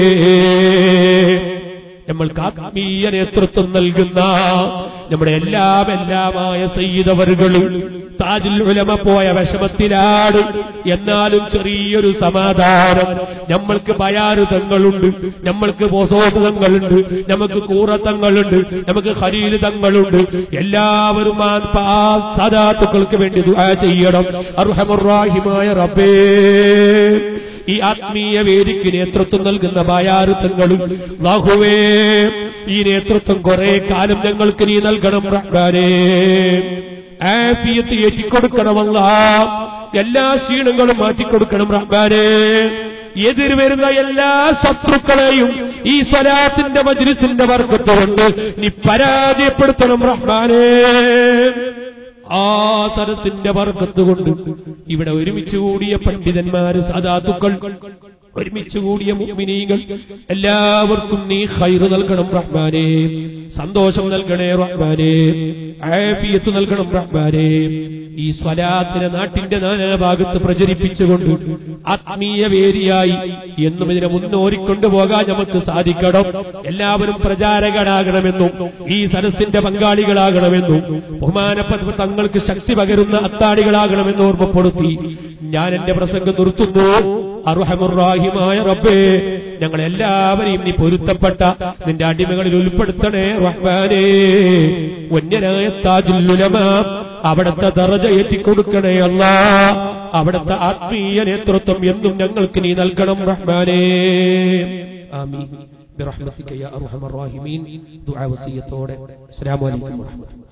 നമ്മൾക്ക് ആത്മീയ നേതൃത്വം നൽകുന്ന നമ്മുടെ എല്ലാം എല്ലാമായ സയ്യിദവറുകളും താജുൽ ഉലമ പോയ വിഷമത്തിലാണ് എന്നാലും ചെറിയൊരു സമാധാനം നമ്മൾക്ക് ബയാറുതങ്ങളുണ്ട് നമ്മൾക്ക് ബോസോതങ്ങളുണ്ട് നമുക്ക് കൂറത്തങ്ങളുണ്ട് നമുക്ക് ഖലീൽ തങ്ങളുണ്ട് എല്ലാവരും ആ പാ- സദാത്തുക്കൾക്ക് വേണ്ടി ദുആ ചെയ്യണം അർഹമുറാഹിമായ റബ്ബേ ഈ ആത്മീയ വേദിക്ക് നേതൃത്വം നൽകുന്ന ബായാറുത്തങ്ങളും ലാഹുവേ ഈ നേതൃത്വം കുറെ കാലം ഞങ്ങൾക്ക് നീ നൽകണം റഹ്മാനേ ആഫിയത്ത് ഏറ്റിക്കൊടുക്കണമല്ല എല്ലാ ക്ഷീണങ്ങളും മാറ്റിക്കൊടുക്കണം റഹ്മാനേ എതിര് വരുന്ന എല്ലാ ശത്രുക്കളെയും ഈ സ്വലാത്തിന്റെ മജ്ലിസിന്റെ വർക്കത്തുകൊണ്ട് നീ പരാജയപ്പെടുത്തണം റഹ്മാനേ ആ സരസിന്റെ വർഗത്ത് കൊണ്ട് ഇവിടെ ഒരുമിച്ച് കൂടിയ പണ്ഡിതന്മാര് സാധാത്തുക്കൾ ഒരുമിച്ച് കൂടിയ മുഅ്മിനീങ്ങൾ എല്ലാവർക്കും നീ ഖൈറ് നൽകണം റഹ്മാനേ സന്തോഷം നൽകണേ റഹ്മാനേ ആഫിയത്ത് നൽകണം റഹ്മാനേ ഈ സ്വലാത്തിനെ നാട്ടിന്റെ നാനാഭാഗത്ത് പ്രചരിപ്പിച്ചുകൊണ്ട് ആത്മീയ വേദിയായി എന്നും ഇതിനെ മുന്നോറിക്കൊണ്ടു പോകാൻ നമുക്ക് സാധിക്കണം എല്ലാവരും പ്രചാരകരാകണമെന്നും ഈ സരസിന്റെ പങ്കാളികളാകണമെന്നും ബഹുമാനപ്പെട്ട തങ്ങൾക്ക് ശക്തി പകരുന്ന അത്താണികളാകണമെന്ന് ഓർമ്മപ്പെടുത്തി ഞാൻ എന്റെ പ്രസംഗം നിർത്തുന്നു അർഹമുറാഹിമായ റബ്ബേ ഞങ്ങൾ എല്ലാവരെയും നീ പൊരുത്തപ്പെട്ട നിന്റെ അടിമകളിൽ ഉൾപ്പെടുത്തണേ റഹ്മാനേ വന്യനായ താജുല്ലുലമ അവിടുത്തെ ദറജ ഏറ്റിക്കൊടുക്കണേ അല്ല അവിടുത്തെ ആത്മീയ നേതൃത്വം എന്നും ഞങ്ങൾക്ക് നീ നൽകണം റഹ്മാനേ ആമീൻ برحمتك يا ارحم الراحمين دعاء وصيتوടെ അസ്സലാമു അലൈക്കും വറഹ്മത്തുള്ളാഹി